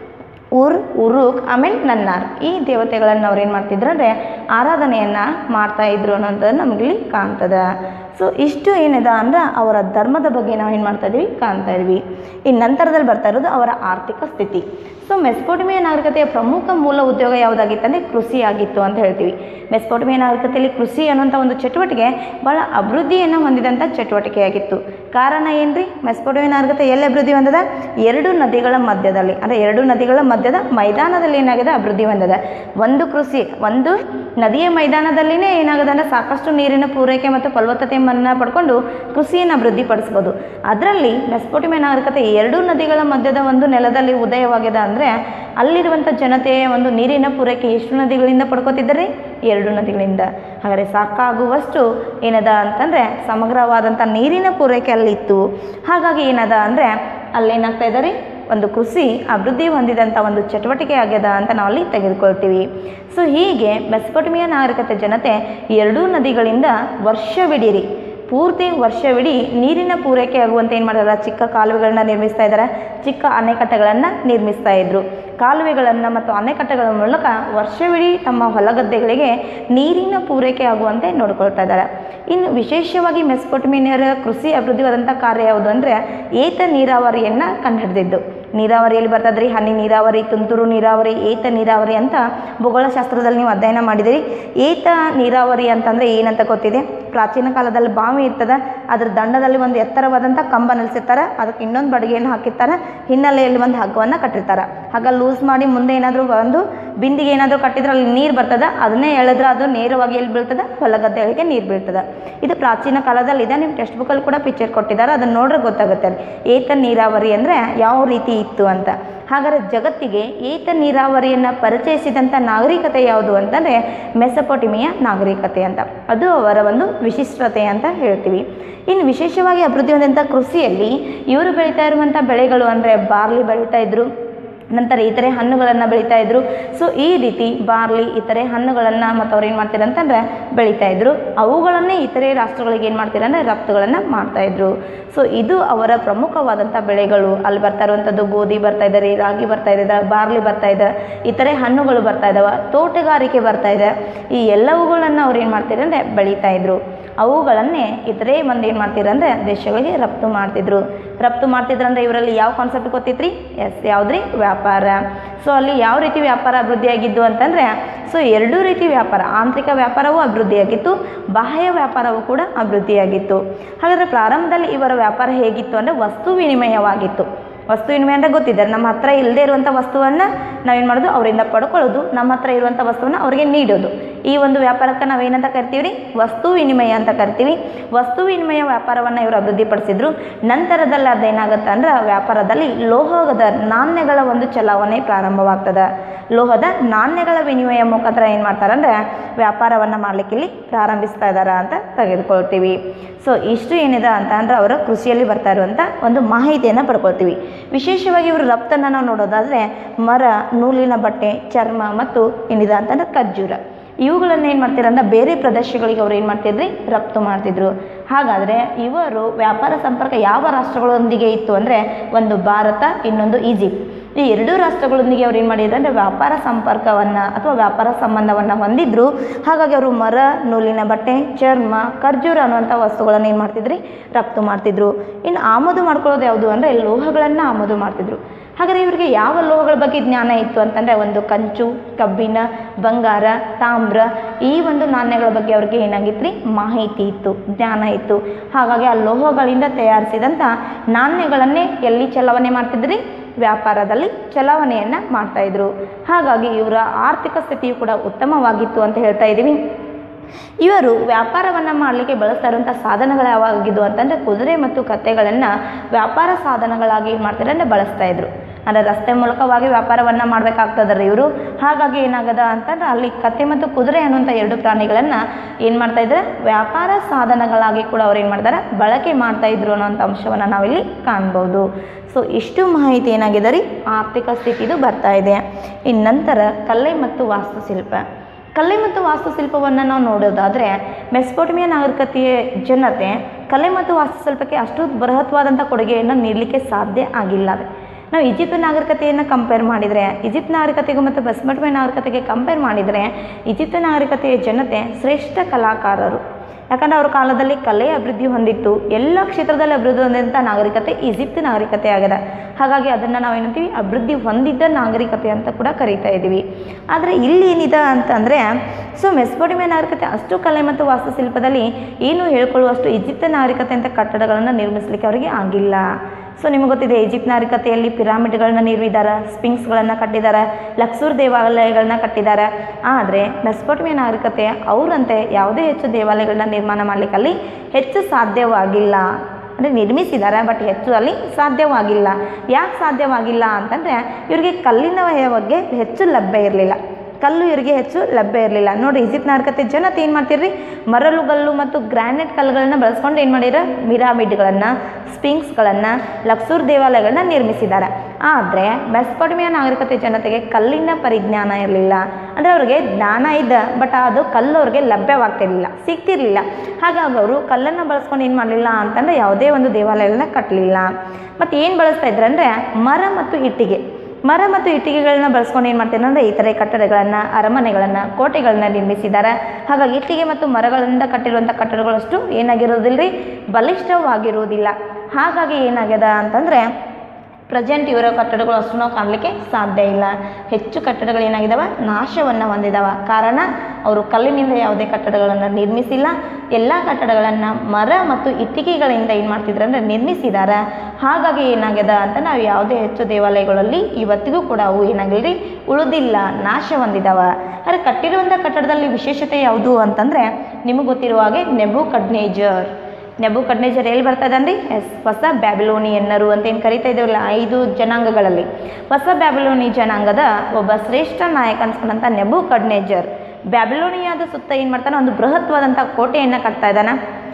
ಉರ್ ಉರುಕ್ ಆಮೇಲೆ ನನ್ನಾರ್ ಈ ದೇವತೆಗಳನ್ನು ಅವ್ರು ಏನು ಮಾಡ್ತಿದ್ರು ಅಂದರೆ ಆರಾಧನೆಯನ್ನು ಮಾಡ್ತಾ ಇದ್ರು ಅನ್ನೋದನ್ನು ನಮಗಿಲ್ಲಿ ಕಾಣ್ತದೆ ಸೊ ಇಷ್ಟು ಏನಿದೆ ಅಂದ್ರೆ ಅವರ ಧರ್ಮದ ಬಗ್ಗೆ ನಾವು ಏನು ಮಾಡ್ತಾ ಇದೀವಿ ಕಾಣ್ತಾ ಇದ್ವಿ ಇನ್ನು ನಂತರದಲ್ಲಿ ಬರ್ತಾ ಇರೋದು ಅವರ ಆರ್ಥಿಕ ಸ್ಥಿತಿ ಸೊ ಮೆಸ್ಪೊಟಮಿಯ ನಾಗರಿಕತೆಯ ಪ್ರಮುಖ ಮೂಲ ಉದ್ಯೋಗ ಯಾವುದಾಗಿತ್ತಂದರೆ ಕೃಷಿ ಆಗಿತ್ತು ಅಂತ ಹೇಳ್ತೀವಿ ಮೆಸ್ಪೊಟಮಿಯ ನಾಗರಿಕತೆಯಲ್ಲಿ ಕೃಷಿ ಅನ್ನುವಂಥ ಒಂದು ಚಟುವಟಿಕೆ ಭಾಳ ಅಭಿವೃದ್ಧಿಯನ್ನು ಹೊಂದಿದಂಥ ಚಟುವಟಿಕೆಯಾಗಿತ್ತು ಕಾರಣ ಏನ್ರಿ ಮೆಸ್ಪೊಟಮಿಯ ನಾಗರಿಕತೆ ಎಲ್ಲಿ ಅಭಿವೃದ್ಧಿ ಹೊಂದದ ಎರಡು ನದಿಗಳ ಮಧ್ಯದಲ್ಲಿ ಅಂದರೆ ಎರಡು ನದಿಗಳ ಮಧ್ಯದ ಮೈದಾನದಲ್ಲಿ ಏನಾಗಿದೆ ಅಭಿವೃದ್ಧಿ ಹೊಂದಿದೆ ಒಂದು ಕೃಷಿ ಒಂದು ನದಿಯ ಮೈದಾನದಲ್ಲಿನೇ ಏನಾಗಿದೆ ಅಂದರೆ ಸಾಕಷ್ಟು ನೀರಿನ ಪೂರೈಕೆ ಮತ್ತು ಫಲವತ್ತತೆಯನ್ನು ಪಡ್ಕೊಂಡು ಕೃಷಿಯನ್ನು ಅಭಿವೃದ್ಧಿಪಡಿಸ್ಬೋದು ಅದರಲ್ಲಿ ಮೆಸ್ಪೊಟಿಮಿಯ ನಾಗರಿಕತೆ ಎರಡೂ ನದಿಗಳ ಮಧ್ಯದ ಒಂದು ನೆಲದಲ್ಲಿ ಉದಯವಾಗಿದೆ ಅಂದರೆ ಅಲ್ಲಿರುವಂಥ ಜನತೆಯ ಒಂದು ನೀರಿನ ಪೂರೈಕೆ ಎಷ್ಟು ನದಿಗಳಿಂದ ಪಡ್ಕೋತಿದ್ದಾರೆ ಎರಡು ನದಿಗಳಿಂದ ಹಾಗಾದರೆ ಸಾಕಾಗುವಷ್ಟು ಏನದ ಅಂತಂದರೆ ಸಮಗ್ರವಾದಂಥ ನೀರಿನ ಪೂರೈಕೆ ಅಲ್ಲಿತ್ತು ಹಾಗಾಗಿ ಏನದ ಅಂದರೆ ಅಲ್ಲೇನಾಗ್ತಾ ಇದ್ದಾರೆ ಒಂದು ಕೃಷಿ ಅಭಿವೃದ್ಧಿ ಹೊಂದಿದಂಥ ಒಂದು ಚಟುವಟಿಕೆ ಆಗ್ಯದ ಅಂತ ನಾವು ಅಲ್ಲಿ ತೆಗೆದುಕೊಳ್ತೀವಿ ಸೊ ಹೀಗೆ ಮೆಸ್ಪೊಟಮಿಯ ನಾಗರಿಕತೆ ಜನತೆ ಎರಡೂ ನದಿಗಳಿಂದ ವರ್ಷವಿಡೀರಿ ಪೂರ್ತಿ ವರ್ಷವಿಡೀ ನೀರಿನ ಪೂರೈಕೆ ಆಗುವಂತೆ ಏನು ಮಾಡ್ಯಾರ ಚಿಕ್ಕ ಕಾಲುವೆಗಳನ್ನ ನಿರ್ಮಿಸ್ತಾ ಇದ್ದಾರೆ ಚಿಕ್ಕ ಅಣೆಕಟ್ಟೆಗಳನ್ನು ನಿರ್ಮಿಸ್ತಾ ಇದ್ರು ಕಾಲುವೆಗಳನ್ನು ಮತ್ತು ಅಣೆಕಟ್ಟೆಗಳ ಮೂಲಕ ವರ್ಷವಿಡೀ ತಮ್ಮ ಹೊಲಗದ್ದೆಗಳಿಗೆ ನೀರಿನ ಪೂರೈಕೆ ಆಗುವಂತೆ ನೋಡ್ಕೊಳ್ತಾ ಇದ್ದಾರೆ ಇನ್ನು ವಿಶೇಷವಾಗಿ ಮೆಸ್ಪೊಟಮಿನಿಯರ ಕೃಷಿ ಅಭಿವೃದ್ಧಿವಾದಂಥ ಕಾರ್ಯ ಯಾವುದು ಅಂದರೆ ಏತ ನೀರಾವರಿಯನ್ನು ಕಂಡುಹಿಡಿದಿದ್ದು ನೀರಾವರಿಯಲ್ಲಿ ಬರ್ತದ್ರಿ ಹನಿ ನೀರಾವರಿ ತುಂತುರು ನೀರಾವರಿ ಏತ ನೀರಾವರಿ ಅಂತ ಭೂಗೋಳಶಾಸ್ತ್ರದಲ್ಲಿ ನೀವು ಅಧ್ಯಯನ ಮಾಡಿದಿರಿ ಏತ ನೀರಾವರಿ ಅಂತಂದರೆ ಏನಂತ ಗೊತ್ತಿದೆ ಪ್ರಾಚೀನ ಕಾಲದಲ್ಲಿ ಬಾವಿ ಇರ್ತದೆ ಅದ್ರ ದಂಡದಲ್ಲಿ ಒಂದು ಎತ್ತರವಾದಂಥ ಕಂಬ ನಿಲ್ಸಿರ್ತಾರೆ ಅದಕ್ಕೆ ಇನ್ನೊಂದು ಬಡಿಗೆಯನ್ನು ಹಾಕಿರ್ತಾರೆ ಹಿನ್ನೆಲೆಯಲ್ಲಿ ಒಂದು ಹಗ್ಗವನ್ನು ಕಟ್ಟಿರ್ತಾರೆ ಹಗ್ಗ ಲೂಸ್ ಮಾಡಿ ಮುಂದೆ ಏನಾದರೂ ಒಂದು ಬಿಂದಿಗೆ ಏನಾದರೂ ಕಟ್ಟಿದ್ರೆ ಅಲ್ಲಿ ನೀರು ಬರ್ತದೆ ಅದನ್ನೇ ಎಳೆದ್ರೆ ಅದು ನೇರವಾಗಿ ಎಲ್ಲಿ ಬೀಳ್ತದೆ ಹೊಲಗದ್ದೆಗಳಿಗೆ ನೀರು ಬೀಳ್ತದೆ ಇದು ಪ್ರಾಚೀನ ಕಾಲದಲ್ಲಿ ಇದೆ ನಿಮ್ಮ ಟೆಕ್ಸ್ಟ್ ಬುಕ್ಕಲ್ಲಿ ಕೂಡ ಪಿಕ್ಚರ್ ಕೊಟ್ಟಿದ್ದಾರೆ ಅದನ್ನು ನೋಡ್ರೆ ಗೊತ್ತಾಗುತ್ತೆ ಅಲ್ಲಿ ಏತ ನೀರಾವರಿ ಅಂದರೆ ಯಾವ ರೀತಿ ಇತ್ತು ಅಂತ ಹಾಗಾದರೆ ಜಗತ್ತಿಗೆ ಏತ ನೀರಾವರಿಯನ್ನು ಪರಿಚಯಿಸಿದಂಥ ನಾಗರಿಕತೆ ಯಾವುದು ಅಂತಂದರೆ ಮೆಸಪೊಟಿಮಿಯ ನಾಗರಿಕತೆ ಅಂತ ಅದು ಅವರ ಒಂದು ವಿಶಿಷ್ಟತೆ ಅಂತ ಹೇಳ್ತೀವಿ ಇನ್ನು ವಿಶೇಷವಾಗಿ ಅಭಿವೃದ್ಧಿ ಹೊಂದಂಥ ಕೃಷಿಯಲ್ಲಿ ಇವರು ಬೆಳೀತಾ ಇರುವಂಥ ಬೆಳೆಗಳು ಅಂದರೆ ಬಾರ್ಲಿ ಬೆಳೀತಾ ಇದ್ರು ನಂತರ ಇತರೆ ಹಣ್ಣುಗಳನ್ನು ಬೆಳೀತಾ ಇದ್ರು ಸೊ ಈ ರೀತಿ ಬಾರ್ಲಿ ಇತರೆ ಹಣ್ಣುಗಳನ್ನು ಮತ್ತು ಅವ್ರು ಏನು ಮಾಡ್ತಾರೆ ಅಂತಂದರೆ ಬೆಳೀತಾ ಇದ್ರು ಅವುಗಳನ್ನೇ ಇತರೆ ರಾಷ್ಟ್ರಗಳಿಗೆ ಏನು ಮಾಡ್ತಾರೆ ಅಂದರೆ ರಫ್ತುಗಳನ್ನು ಮಾಡ್ತಾ ಇದ್ರು ಸೊ ಇದು ಅವರ ಪ್ರಮುಖವಾದಂಥ ಬೆಳೆಗಳು ಅಲ್ಲಿ ಬರ್ತಾ ಇರುವಂಥದ್ದು ಗೋಧಿ ಬರ್ತಾ ಇದೆ ರೀ ರಾಗಿ ಬರ್ತಾ ಇದೆ ಬಾರ್ಲಿ ಬರ್ತಾ ಇದೆ ಇತರೆ ಹಣ್ಣುಗಳು ಬರ್ತಾ ಇದ್ದಾವೆ ತೋಟಗಾರಿಕೆ ಬರ್ತಾ ಇದೆ ಈ ಎಲ್ಲವುಗಳನ್ನು ಅವ್ರು ಏನು ಮಾಡ್ತಾರೆ ಅಂದರೆ ಬೆಳೀತಾ ಇದ್ರು ಅವುಗಳನ್ನೇ ಇತರೆ ಮಂದಿ ಏನು ಮಾಡ್ತಿದ್ರು ಅಂದರೆ ದೇಶಗಳಿಗೆ ರಫ್ತು ಮಾಡ್ತಿದ್ರು ರಫ್ತು ಮಾಡ್ತಿದ್ರು ಅಂದರೆ ಇವರಲ್ಲಿ ಯಾವ ಕಾನ್ಸೆಪ್ಟ್ ಗೊತ್ತಿತ್ರಿ ಎಸ್ ಯಾವುದ್ರಿ ವ್ಯಾಪಾರ ಸೊ ಅಲ್ಲಿ ಯಾವ ರೀತಿ ವ್ಯಾಪಾರ ಅಭಿವೃದ್ಧಿಯಾಗಿದ್ದು ಅಂತಂದರೆ ಸೊ ಎರಡೂ ರೀತಿ ವ್ಯಾಪಾರ ಆಂತರಿಕ ವ್ಯಾಪಾರವೂ ಅಭಿವೃದ್ಧಿಯಾಗಿತ್ತು ಬಾಹ್ಯ ವ್ಯಾಪಾರವೂ ಕೂಡ ಅಭಿವೃದ್ಧಿಯಾಗಿತ್ತು ಹಾಗಾದರೆ ಪ್ರಾರಂಭದಲ್ಲಿ ಇವರ ವ್ಯಾಪಾರ ಹೇಗಿತ್ತು ಅಂದರೆ ವಸ್ತು ವಿನಿಮಯವಾಗಿತ್ತು ವಸ್ತು ವಿನಿಮಯ ಅಂದರೆ ಗೊತ್ತಿದೆ ನಮ್ಮ ಹತ್ರ ಇಲ್ಲದೆ ಇರುವಂಥ ವಸ್ತುವನ್ನು ನಾವೇನು ಮಾಡೋದು ಅವರಿಂದ ಪಡ್ಕೊಳ್ಳೋದು ನಮ್ಮ ಹತ್ರ ಇರುವಂಥ ವಸ್ತುವನ್ನು ಅವರಿಗೆ ನೀಡೋದು ಈ ಒಂದು ವ್ಯಾಪಾರಕ್ಕೆ ನಾವೇನಂತ ಕರಿತೀವಿ ರೀ ವಸ್ತು ವಿನಿಮಯ ಅಂತ ಕರಿತೀವಿ ವಸ್ತು ವಿನಿಮಯ ವ್ಯಾಪಾರವನ್ನು ಇವರು ಅಭಿವೃದ್ಧಿಪಡಿಸಿದ್ರು ನಂತರದಲ್ಲಿ ಅದೇನಾಗುತ್ತೆ ಅಂದ್ರೆ ವ್ಯಾಪಾರದಲ್ಲಿ ಲೋಹದ ನಾಣ್ಯಗಳ ಒಂದು ಚಲಾವಣೆ ಪ್ರಾರಂಭವಾಗ್ತದೆ ಲೋಹದ ನಾಣ್ಯಗಳ ವಿನಿಮಯ ಮುಖಾಂತರ ಏನು ಮಾಡ್ತಾರೆ ಅಂದರೆ ವ್ಯಾಪಾರವನ್ನು ಮಾಡಲಿಕ್ಕೆ ಇಲ್ಲಿ ಪ್ರಾರಂಭಿಸ್ತಾ ಇದ್ದಾರೆ ಅಂತ ತೆಗೆದುಕೊಳ್ತೀವಿ ಸೊ ಇಷ್ಟು ಏನಿದೆ ಅಂತ ಅಂದರೆ ಅವರು ಕೃಷಿಯಲ್ಲಿ ಬರ್ತಾ ಇರುವಂಥ ಒಂದು ಮಾಹಿತಿಯನ್ನು ಪಡ್ಕೊಳ್ತೀವಿ ವಿಶೇಷವಾಗಿ ಇವರು ರಫ್ತನ್ನು ನಾವು ನೋಡೋದಾದರೆ ಮರ ನೂಲಿನ ಬಟ್ಟೆ ಚರ್ಮ ಮತ್ತು ಏನಿದೆ ಅಂತಂದ್ರೆ ಖರ್ಜೂರ ಇವುಗಳನ್ನು ಏನು ಮಾಡ್ತಾರೆ ಅಂದ್ರೆ ಬೇರೆ ಪ್ರದೇಶಗಳಿಗೆ ಅವ್ರು ಏನು ಮಾಡ್ತಿದ್ರಿ ರಫ್ತು ಮಾಡ್ತಿದ್ರು ಹಾಗಾದರೆ ಇವರು ವ್ಯಾಪಾರ ಸಂಪರ್ಕ ಯಾವ ರಾಷ್ಟ್ರಗಳೊಂದಿಗೆ ಇತ್ತು ಅಂದರೆ ಒಂದು ಭಾರತ ಇನ್ನೊಂದು ಈಜಿಪ್ಟ್ ಈ ಎರಡೂ ರಾಷ್ಟ್ರಗಳೊಂದಿಗೆ ಅವ್ರು ಏನು ಮಾಡಿದ್ರು ಅಂದರೆ ವ್ಯಾಪಾರ ಸಂಪರ್ಕವನ್ನು ಅಥವಾ ವ್ಯಾಪಾರ ಸಂಬಂಧವನ್ನು ಹೊಂದಿದ್ರು ಹಾಗಾಗಿ ಅವರು ಮರ ನೂಲಿನ ಬಟ್ಟೆ ಚರ್ಮ ಖರ್ಜೂರ ಅನ್ನುವಂಥ ವಸ್ತುಗಳನ್ನು ಏನು ಮಾಡ್ತಿದ್ರಿ ರಫ್ತು ಮಾಡ್ತಿದ್ರು ಇನ್ನು ಆಮದು ಮಾಡ್ಕೊಳ್ಳೋದು ಯಾವುದು ಅಂದರೆ ಲೋಹಗಳನ್ನು ಆಮದು ಮಾಡ್ತಿದ್ರು ಹಾಗಾದರೆ ಇವರಿಗೆ ಯಾವ ಲೋಹಗಳ ಬಗ್ಗೆ ಜ್ಞಾನ ಇತ್ತು ಅಂತಂದರೆ ಒಂದು ಕಂಚು ಕಬ್ಬಿಣ ಬಂಗಾರ ತಾಮ್ರ ಈ ಒಂದು ನಾಣ್ಯಗಳ ಬಗ್ಗೆ ಅವ್ರಿಗೆ ಏನಾಗಿತ್ತು ರೀ ಮಾಹಿತಿ ಇತ್ತು ಜ್ಞಾನ ಇತ್ತು ಹಾಗಾಗಿ ಆ ಲೋಹಗಳಿಂದ ತಯಾರಿಸಿದಂಥ ನಾಣ್ಯಗಳನ್ನೇ ಎಲ್ಲಿ ಚಲಾವಣೆ ಮಾಡ್ತಿದ್ರಿ ವ್ಯಾಪಾರದಲ್ಲಿ ಚಲಾವಣೆಯನ್ನು ಮಾಡ್ತಾಯಿದ್ರು ಹಾಗಾಗಿ ಇವರ ಆರ್ಥಿಕ ಸ್ಥಿತಿಯು ಕೂಡ ಉತ್ತಮವಾಗಿತ್ತು ಅಂತ ಹೇಳ್ತಾ ಇದ್ದೀವಿ ಇವರು ವ್ಯಾಪಾರವನ್ನು ಮಾಡಲಿಕ್ಕೆ ಬಳಸ್ತಾ ಇರುವಂಥ ಸಾಧನಗಳು ಯಾವಾಗಿದ್ದು ಅಂತಂದರೆ ಕುದುರೆ ಮತ್ತು ಕತ್ತೆಗಳನ್ನು ವ್ಯಾಪಾರ ಸಾಧನಗಳಾಗಿ ಏನು ಮಾಡ್ತಾರೆ ಅಂದರೆ ಬಳಸ್ತಾ ಇದ್ರು ಅಂದರೆ ರಸ್ತೆ ಮೂಲಕವಾಗಿ ವ್ಯಾಪಾರವನ್ನು ಮಾಡಬೇಕಾಗ್ತದ್ರಿ ಇವರು ಹಾಗಾಗಿ ಏನಾಗದ ಅಂತಂದ್ರೆ ಅಲ್ಲಿ ಕತ್ತೆ ಮತ್ತು ಕುದುರೆ ಅನ್ನುವಂಥ ಎರಡು ಪ್ರಾಣಿಗಳನ್ನು ಏನು ಮಾಡ್ತಾ ಇದ್ದಾರೆ ವ್ಯಾಪಾರ ಸಾಧನಗಳಾಗಿ ಕೂಡ ಅವ್ರು ಏನು ಮಾಡ್ತಾರೆ ಬಳಕೆ ಮಾಡ್ತಾ ಇದ್ರು ಅನ್ನೋಂಥ ಅಂಶವನ್ನು ನಾವಿಲ್ಲಿ ಕಾಣ್ಬೋದು ಸೊ ಇಷ್ಟು ಮಾಹಿತಿ ಏನಾಗಿದೆ ರೀ ಆರ್ಥಿಕ ಸ್ಥಿತಿದು ಬರ್ತಾ ಇದೆ ಇನ್ನು ನಂತರ ಕಲೆ ಮತ್ತು ವಾಸ್ತುಶಿಲ್ಪ ಕಲೆ ಮತ್ತು ವಾಸ್ತುಶಿಲ್ಪವನ್ನು ನಾವು ನೋಡೋದಾದರೆ ಮೆಸ್ಪೋಟಮಿಯಾ ನಾಗರಿಕತೆಯ ಜನತೆ ಕಲೆ ಮತ್ತು ವಾಸ್ತುಶಿಲ್ಪಕ್ಕೆ ಅಷ್ಟು ಬೃಹತ್ವಾದಂಥ ಕೊಡುಗೆಯನ್ನು ನೀಡಲಿಕ್ಕೆ ಸಾಧ್ಯ ಆಗಿಲ್ಲ ನಾವು ಈಜಿಪ್ಟ್ ನಾಗರಿಕತೆಯನ್ನು ಕಂಪೇರ್ ಮಾಡಿದರೆ ಈಜಿಪ್ಟ್ ನಾಗರಿಕತೆಗೂ ಮತ್ತು ಮೆಸ್ಪೋಟಮಿಯಾ ನಾಗರಿಕತೆಗೆ ಕಂಪೇರ್ ಮಾಡಿದರೆ ಈಜಿಪ್ಟ್ ನಾಗರಿಕತೆಯ ಜನತೆ ಶ್ರೇಷ್ಠ ಕಲಾಕಾರರು ಯಾಕಂದರೆ ಅವ್ರ ಕಾಲದಲ್ಲಿ ಕಲೆ ಅಭಿವೃದ್ಧಿ ಹೊಂದಿತ್ತು ಎಲ್ಲ ಕ್ಷೇತ್ರದಲ್ಲಿ ಅಭಿವೃದ್ಧಿ ಹೊಂದಿದಂಥ ನಾಗರಿಕತೆ ಈಜಿಪ್ಟ್ ನಾಗರಿಕತೆ ಆಗಿದೆ ಹಾಗಾಗಿ ಅದನ್ನು ನಾವು ಏನಂತೀವಿ ಅಭಿವೃದ್ಧಿ ಹೊಂದಿದ್ದ ನಾಗರಿಕತೆ ಅಂತ ಕೂಡ ಕರಿತಾ ಇದ್ದೀವಿ ಆದರೆ ಇಲ್ಲಿ ಏನಿದೆ ಅಂತಂದರೆ ಸೊ ಮೆಸ್ಪೋಟಿಮಿಯಾ ನಾಗರಿಕತೆ ಅಷ್ಟು ಕಲೆ ಮತ್ತು ವಾಸ್ತುಶಿಲ್ಪದಲ್ಲಿ ಏನು ಹೇಳ್ಕೊಳ್ಳುವಷ್ಟು ಈಜಿಪ್ಟ್ ನಾಗರಿಕತೆ ಅಂತ ಕಟ್ಟಡಗಳನ್ನು ನಿರ್ಮಿಸಲಿಕ್ಕೆ ಅವರಿಗೆ ಆಗಿಲ್ಲ ಸೊ ನಿಮಗೆ ಗೊತ್ತಿದೆ ಈಜಿಪ್ಟ್ ನಾಗರಿಕತೆಯಲ್ಲಿ ಪಿರಾಮಿಡ್ಗಳನ್ನ ನಿರ್ಮಿದ್ದಾರೆ ಸ್ಪಿಂಕ್ಸ್ಗಳನ್ನು ಕಟ್ಟಿದ್ದಾರೆ ಲಕ್ಸೂರ್ ದೇವಾಲಯಗಳನ್ನ ಕಟ್ಟಿದ್ದಾರೆ ಆದರೆ ಮೆಸ್ಪೋಟಮಿಯಾ ನಾಗರಿಕತೆ ಅವರಂತೆ ಯಾವುದೇ ಹೆಚ್ಚು ದೇವಾಲಯಗಳನ್ನ ನಿರ್ಮಾಣ ಮಾಡಲಿಕ್ಕೆ ಅಲ್ಲಿ ಹೆಚ್ಚು ಸಾಧ್ಯವಾಗಿಲ್ಲ ಅಂದರೆ ನಿರ್ಮಿಸಿದ್ದಾರೆ ಬಟ್ ಹೆಚ್ಚು ಅಲ್ಲಿ ಸಾಧ್ಯವಾಗಿಲ್ಲ ಯಾಕೆ ಸಾಧ್ಯವಾಗಿಲ್ಲ ಅಂತಂದರೆ ಇವರಿಗೆ ಕಲ್ಲಿನ ಬಗ್ಗೆ ಹೆಚ್ಚು ಲಭ್ಯ ಇರಲಿಲ್ಲ ಕಲ್ಲು ಇವರಿಗೆ ಹೆಚ್ಚು ಲಭ್ಯ ಇರಲಿಲ್ಲ ನೋಡಿ ಈಜಿಪ್ಟ್ ನಾಗರಿಕತೆ ಜನತೆ ಏನು ಮಾಡ್ತಿರ್ರಿ ಮರಳುಗಲ್ಲು ಮತ್ತು ಗ್ರಾನೈಟ್ ಕಲ್ಲುಗಳನ್ನು ಬಳಸ್ಕೊಂಡು ಏನು ಮಾಡಿರ ಮಿರಾಮಿಡ್ಗಳನ್ನು ಸ್ಪಿಂಕ್ಸ್ಗಳನ್ನು ಲಕ್ಸೂರ್ ದೇವಾಲಯಗಳನ್ನ ನಿರ್ಮಿಸಿದ್ದಾರೆ ಆದರೆ ಮೆಸ್ಪೊಟಮಿಯಾ ನಾಗರಿಕತೆ ಜನತೆಗೆ ಕಲ್ಲಿನ ಪರಿಜ್ಞಾನ ಇರಲಿಲ್ಲ ಅಂದರೆ ಅವ್ರಿಗೆ ಜ್ಞಾನ ಇದೆ ಬಟ್ ಅದು ಕಲ್ಲು ಅವ್ರಿಗೆ ಲಭ್ಯವಾಗ್ತಿರ್ಲಿಲ್ಲ ಸಿಗ್ತಿರ್ಲಿಲ್ಲ ಹಾಗಾಗಿ ಅವರು ಕಲ್ಲನ್ನು ಬಳಸ್ಕೊಂಡು ಏನು ಮಾಡಲಿಲ್ಲ ಅಂತಂದರೆ ಯಾವುದೇ ಒಂದು ದೇವಾಲಯಗಳನ್ನ ಕಟ್ಟಲಿಲ್ಲ ಮತ್ತು ಏನು ಬಳಸ್ತಾ ಇದ್ರು ಅಂದರೆ ಮರ ಮತ್ತು ಇಟ್ಟಿಗೆ ಮರ ಮತ್ತು ಇಟ್ಟಿಗೆಗಳನ್ನ ಬಳಸ್ಕೊಂಡು ಏನು ಮಾಡ್ತಾರೆ ಅಂದರೆ ಇತರೆ ಕಟ್ಟಡಗಳನ್ನು ಅರಮನೆಗಳನ್ನು ಕೋಟೆಗಳನ್ನ ನಿರ್ಮಿಸಿದ್ದಾರೆ ಹಾಗಾಗಿ ಇಟ್ಟಿಗೆ ಮತ್ತು ಮರಗಳಿಂದ ಕಟ್ಟಿರುವಂಥ ಕಟ್ಟಡಗಳಷ್ಟು ಏನಾಗಿರೋದಿಲ್ಲ ರೀ ಬಲಿಷ್ಠವಾಗಿರುವುದಿಲ್ಲ ಹಾಗಾಗಿ ಏನಾಗ್ಯದ ಅಂತಂದರೆ ಪ್ರೆಸೆಂಟ್ ಇವರ ಕಟ್ಟಡಗಳು ಅಷ್ಟು ನಾವು ಕಾಣಲಿಕ್ಕೆ ಸಾಧ್ಯ ಇಲ್ಲ ಹೆಚ್ಚು ಕಟ್ಟಡಗಳು ಏನಾಗಿದ್ದಾವೆ ನಾಶವನ್ನು ಹೊಂದಿದಾವೆ ಕಾರಣ ಅವರು ಕಲ್ಲಿನಿಂದ ಯಾವುದೇ ಕಟ್ಟಡಗಳನ್ನು ನಿರ್ಮಿಸಿಲ್ಲ ಎಲ್ಲ ಕಟ್ಟಡಗಳನ್ನು ಮರ ಮತ್ತು ಇಟ್ಟಿಗೆಗಳಿಂದ ಏನು ಮಾಡ್ತಿದ್ರು ಅಂದರೆ ನಿರ್ಮಿಸಿದ್ದಾರೆ ಹಾಗಾಗಿ ಏನಾಗ್ಯದ ಅಂತ ನಾವು ಯಾವುದೇ ಹೆಚ್ಚು ದೇವಾಲಯಗಳಲ್ಲಿ ಇವತ್ತಿಗೂ ಕೂಡ ಅವು ಏನಾಗಿಲ್ರಿ ಉಳಿದಿಲ್ಲ ನಾಶ ಹೊಂದಿದಾವೆ ಆದರೆ ಕಟ್ಟಿರುವಂಥ ಕಟ್ಟಡದಲ್ಲಿ ವಿಶೇಷತೆ ಯಾವುದು ಅಂತಂದರೆ ನಿಮಗೆ ಗೊತ್ತಿರುವ ಹಾಗೆ ನೆಬು ಕಡ್ನೇಜರ್ ನೆಬು ಕಡ್ನೇಜರ್ ಎಲ್ಲಿ ಬರ್ತಾ ಇದ್ದಾನೆ ಎಸ್ ಹೊಸ ಬ್ಯಾಬಿಲೋನಿಯನ್ನರು ಅಂತ ಏನು ಕರಿತಾ ಇದ್ದೇವಲ್ಲ ಐದು ಜನಾಂಗಗಳಲ್ಲಿ ಹೊಸ ಬ್ಯಾಬಿಲೋನಿ ಜನಾಂಗದ ಒಬ್ಬ ಶ್ರೇಷ್ಠ ನಾಯಕ ಅನ್ಸ್ಕೊಂಡಂಥ ನೆಬು ಕಡ್ನೇಜರ್ ಬ್ಯಾಬಿಲೋನಿಯಾದ ಸುತ್ತ ಏನು ಮಾಡ್ತಾನೆ ಒಂದು ಬೃಹತ್ವಾದಂಥ ಕೋಟೆಯನ್ನು ಕಟ್ತಾ ಇದ್ದಾನೆ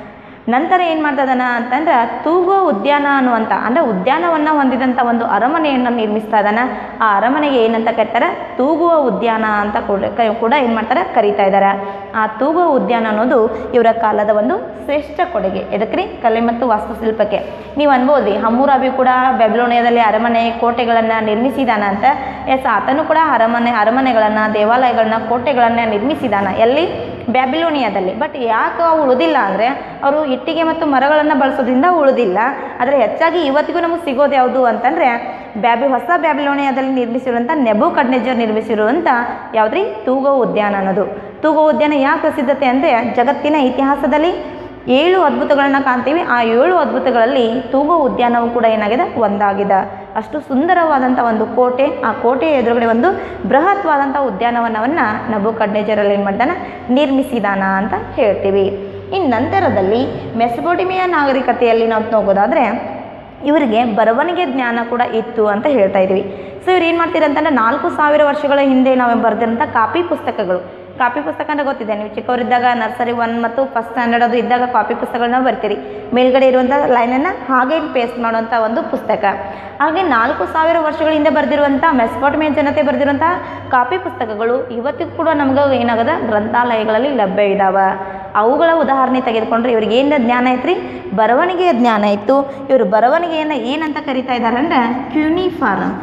ನಂತರ ಏನು ಮಾಡ್ತಾ ಇದ್ದಾನ ಅಂತಂದ್ರೆ ತೂಗೋ ಉದ್ಯಾನ ಅನ್ನುವಂಥ ಅಂದರೆ ಉದ್ಯಾನವನ್ನು ಹೊಂದಿದಂಥ ಒಂದು ಅರಮನೆಯನ್ನು ನಿರ್ಮಿಸ್ತಾ ಇದ್ದಾನೆ ಆ ಅರಮನೆಗೆ ಏನಂತ ಕರೀತಾರೆ ತೂಗುವ ಉದ್ಯಾನ ಅಂತ ಕೂಡ ಕ- ಕೂಡ ಏನು ಮಾಡ್ತಾರೆ ಕರೀತಾ ಇದ್ದಾರೆ ಆ ತೂಗುವ ಉದ್ಯಾನ ಅನ್ನೋದು ಇವರ ಕಾಲದ ಒಂದು ಶ್ರೇಷ್ಠ ಕೊಡುಗೆ ಎದಕ್ರಿ ಕಲೆ ಮತ್ತು ವಾಸ್ತುಶಿಲ್ಪಕ್ಕೆ ನೀವು ಅನ್ಬೋದು ಹಮ್ಮೂರಾಬಿ ಕೂಡ ಬೆಬ್ಲೋನಿಯಾದಲ್ಲಿ ಅರಮನೆ ಕೋಟೆಗಳನ್ನು ನಿರ್ಮಿಸಿದಾನ ಅಂತ ಎಸ್ ಆತನು ಕೂಡ ಅರಮನೆ ಅರಮನೆಗಳನ್ನು ದೇವಾಲಯಗಳನ್ನ ಕೋಟೆಗಳನ್ನು ನಿರ್ಮಿಸಿದಾನ ಎಲ್ಲಿ ಬ್ಯಾಬಿಲೋನಿಯಾದಲ್ಲಿ ಬಟ್ ಯಾಕೆ ಅವು ಉಳಿದಿಲ್ಲ ಅಂದರೆ ಅವರು ಇಟ್ಟಿಗೆ ಮತ್ತು ಮರಗಳನ್ನು ಬಳಸೋದ್ರಿಂದ ಉಳಿದಿಲ್ಲ ಆದರೆ ಹೆಚ್ಚಾಗಿ ಇವತ್ತಿಗೂ ನಮಗೆ ಸಿಗೋದು ಯಾವುದು ಅಂತಂದರೆ ಬ್ಯಾಬಿ ಹೊಸ ಬ್ಯಾಬಿಲೋನಿಯಾದಲ್ಲಿ ನಿರ್ಮಿಸಿರುವಂಥ ನೆಬು ಕಡ್ನೆಜರ್ ನಿರ್ಮಿಸಿರುವಂಥ ಯಾವುದ್ರಿ ತೂಗೋ ಉದ್ಯಾನ ಅನ್ನೋದು ತೂಗೋ ಉದ್ಯಾನ ಯಾಕೆ ಪ್ರಸಿದ್ಧತೆ ಅಂದರೆ ಜಗತ್ತಿನ ಇತಿಹಾಸದಲ್ಲಿ ಏಳು ಅದ್ಭುತಗಳನ್ನ ಕಾಣ್ತೀವಿ ಆ ಏಳು ಅದ್ಭುತಗಳಲ್ಲಿ ತೂಗೋ ಉದ್ಯಾನವು ಕೂಡ ಏನಾಗಿದೆ ಒಂದಾಗಿದೆ ಅಷ್ಟು ಸುಂದರವಾದಂಥ ಒಂದು ಕೋಟೆ ಆ ಕೋಟೆಯ ಎದುರುಗಡೆ ಒಂದು ಬೃಹತ್ವಾದಂಥ ಉದ್ಯಾನವನವನ್ನು ನಬು ಕಡ್ನೇಜರಲ್ಲಿ ಏನು ಮಾಡ್ದಾನ ನಿರ್ಮಿಸಿದಾನ ಅಂತ ಹೇಳ್ತೀವಿ ಇನ್ನು ನಂತರದಲ್ಲಿ ಮೆಸಪೋಟಿಮಿಯಾ ನಾಗರಿಕತೆಯಲ್ಲಿ ನಾವು ಹೋಗೋದಾದರೆ ಇವರಿಗೆ ಬರವಣಿಗೆ ಜ್ಞಾನ ಕೂಡ ಇತ್ತು ಅಂತ ಹೇಳ್ತಾ ಇದ್ವಿ ಸೊ ಇವ್ರು ಏನು ಮಾಡ್ತೀರ ಅಂತಂದ್ರೆ ನಾಲ್ಕು ಸಾವಿರ ವರ್ಷಗಳ ಹಿಂದೆ ನಾವು ಬರೆದಿರೋಂಥ ಕಾಪಿ ಪುಸ್ತಕಗಳು ಕಾಪಿ ಪುಸ್ತಕ ಅಂತ ಗೊತ್ತಿದೆ ನೀವು ಚಿಕ್ಕವರಿದ್ದಾಗ ನರ್ಸರಿ ಒನ್ ಮತ್ತು ಫಸ್ಟ್ ಸ್ಟ್ಯಾಂಡರ್ಡ್ ಅದು ಇದ್ದಾಗ ಕಾಪಿ ಪುಸ್ತಕಗಳನ್ನ ಬರ್ತೀರಿ ಮೇಲ್ಗಡೆ ಇರುವಂಥ ಲೈನನ್ನು ಹಾಗೆ ಪೇಸ್ಟ್ ಮಾಡುವಂಥ ಒಂದು ಪುಸ್ತಕ ಹಾಗೆ ನಾಲ್ಕು ಸಾವಿರ ವರ್ಷಗಳ ಹಿಂದೆ ಬರೆದಿರುವಂಥ ಮೆಸ್ಪಾಟಮಿಯ ಜನತೆ ಬರೆದಿರುವಂಥ ಕಾಪಿ ಪುಸ್ತಕಗಳು ಇವತ್ತಿಗೂ ಕೂಡ ನಮ್ಗೆ ಏನಾಗದ ಗ್ರಂಥಾಲಯಗಳಲ್ಲಿ ಲಭ್ಯ ಇದ್ದಾವೆ ಅವುಗಳ ಉದಾಹರಣೆ ತೆಗೆದುಕೊಂಡ್ರೆ ಇವ್ರಿಗೆ ಏನು ಜ್ಞಾನ ಐತ್ರಿ ಬರವಣಿಗೆಯ ಜ್ಞಾನ ಇತ್ತು ಇವರು ಬರವಣಿಗೆಯನ್ನು ಏನಂತ ಕರಿತಾ ಇದ್ದಾರೆ ಅಂದ್ರೆ ಕ್ಯೂನಿಫಾರಮ್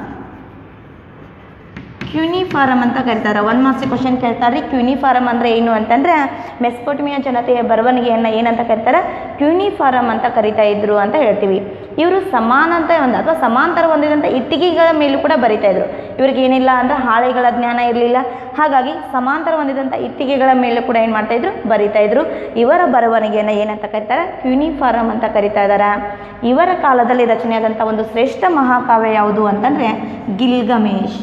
ಕ್ಯೂನಿಫಾರಮ್ ಅಂತ ಕರೀತಾರೆ ಒನ್ ಮಾರ್ಕ್ಸ್ ಕ್ವಶನ್ ಕೇಳ್ತಾರೆ ರೀ ಕ್ಯೂನಿಫಾರಮ್ ಅಂದರೆ ಏನು ಅಂತಂದ್ರೆ ಮೆಸ್ಪೋಟಮಿಯ ಜನತೆಯ ಬರವಣಿಗೆಯನ್ನು ಏನಂತ ಕರೀತಾರೆ ಕ್ಯೂನಿಫಾರಮ್ ಅಂತ ಕರಿತಾ ಇದ್ರು ಅಂತ ಹೇಳ್ತೀವಿ ಇವರು ಸಮಾನತೆ ಒಂದು ಅಥವಾ ಸಮಾಂತರ ಹೊಂದಿದಂಥ ಇಟ್ಟಿಗೆಗಳ ಮೇಲೂ ಕೂಡ ಬರಿತಾ ಇದ್ರು ಇವ್ರಿಗೆ ಏನಿಲ್ಲ ಅಂದ್ರೆ ಹಾಳೆಗಳ ಜ್ಞಾನ ಇರಲಿಲ್ಲ ಹಾಗಾಗಿ ಸಮಾಂತರ ಹೊಂದಿದಂಥ ಇಟ್ಟಿಗೆಗಳ ಮೇಲೂ ಕೂಡ ಏನು ಮಾಡ್ತಾ ಇದ್ರು ಬರಿತಾ ಇದ್ರು ಇವರ ಬರವಣಿಗೆಯನ್ನು ಏನಂತ ಕರೀತಾರೆ ಕ್ಯೂನಿಫಾರಮ್ ಅಂತ ಕರಿತಾ ಇದ್ದಾರೆ ಇವರ ಕಾಲದಲ್ಲಿ ರಚನೆಯಾದಂಥ ಒಂದು ಶ್ರೇಷ್ಠ ಮಹಾಕಾವ್ಯ ಯಾವುದು ಅಂತಂದರೆ ಗಿಲ್ಗಮೇಶ್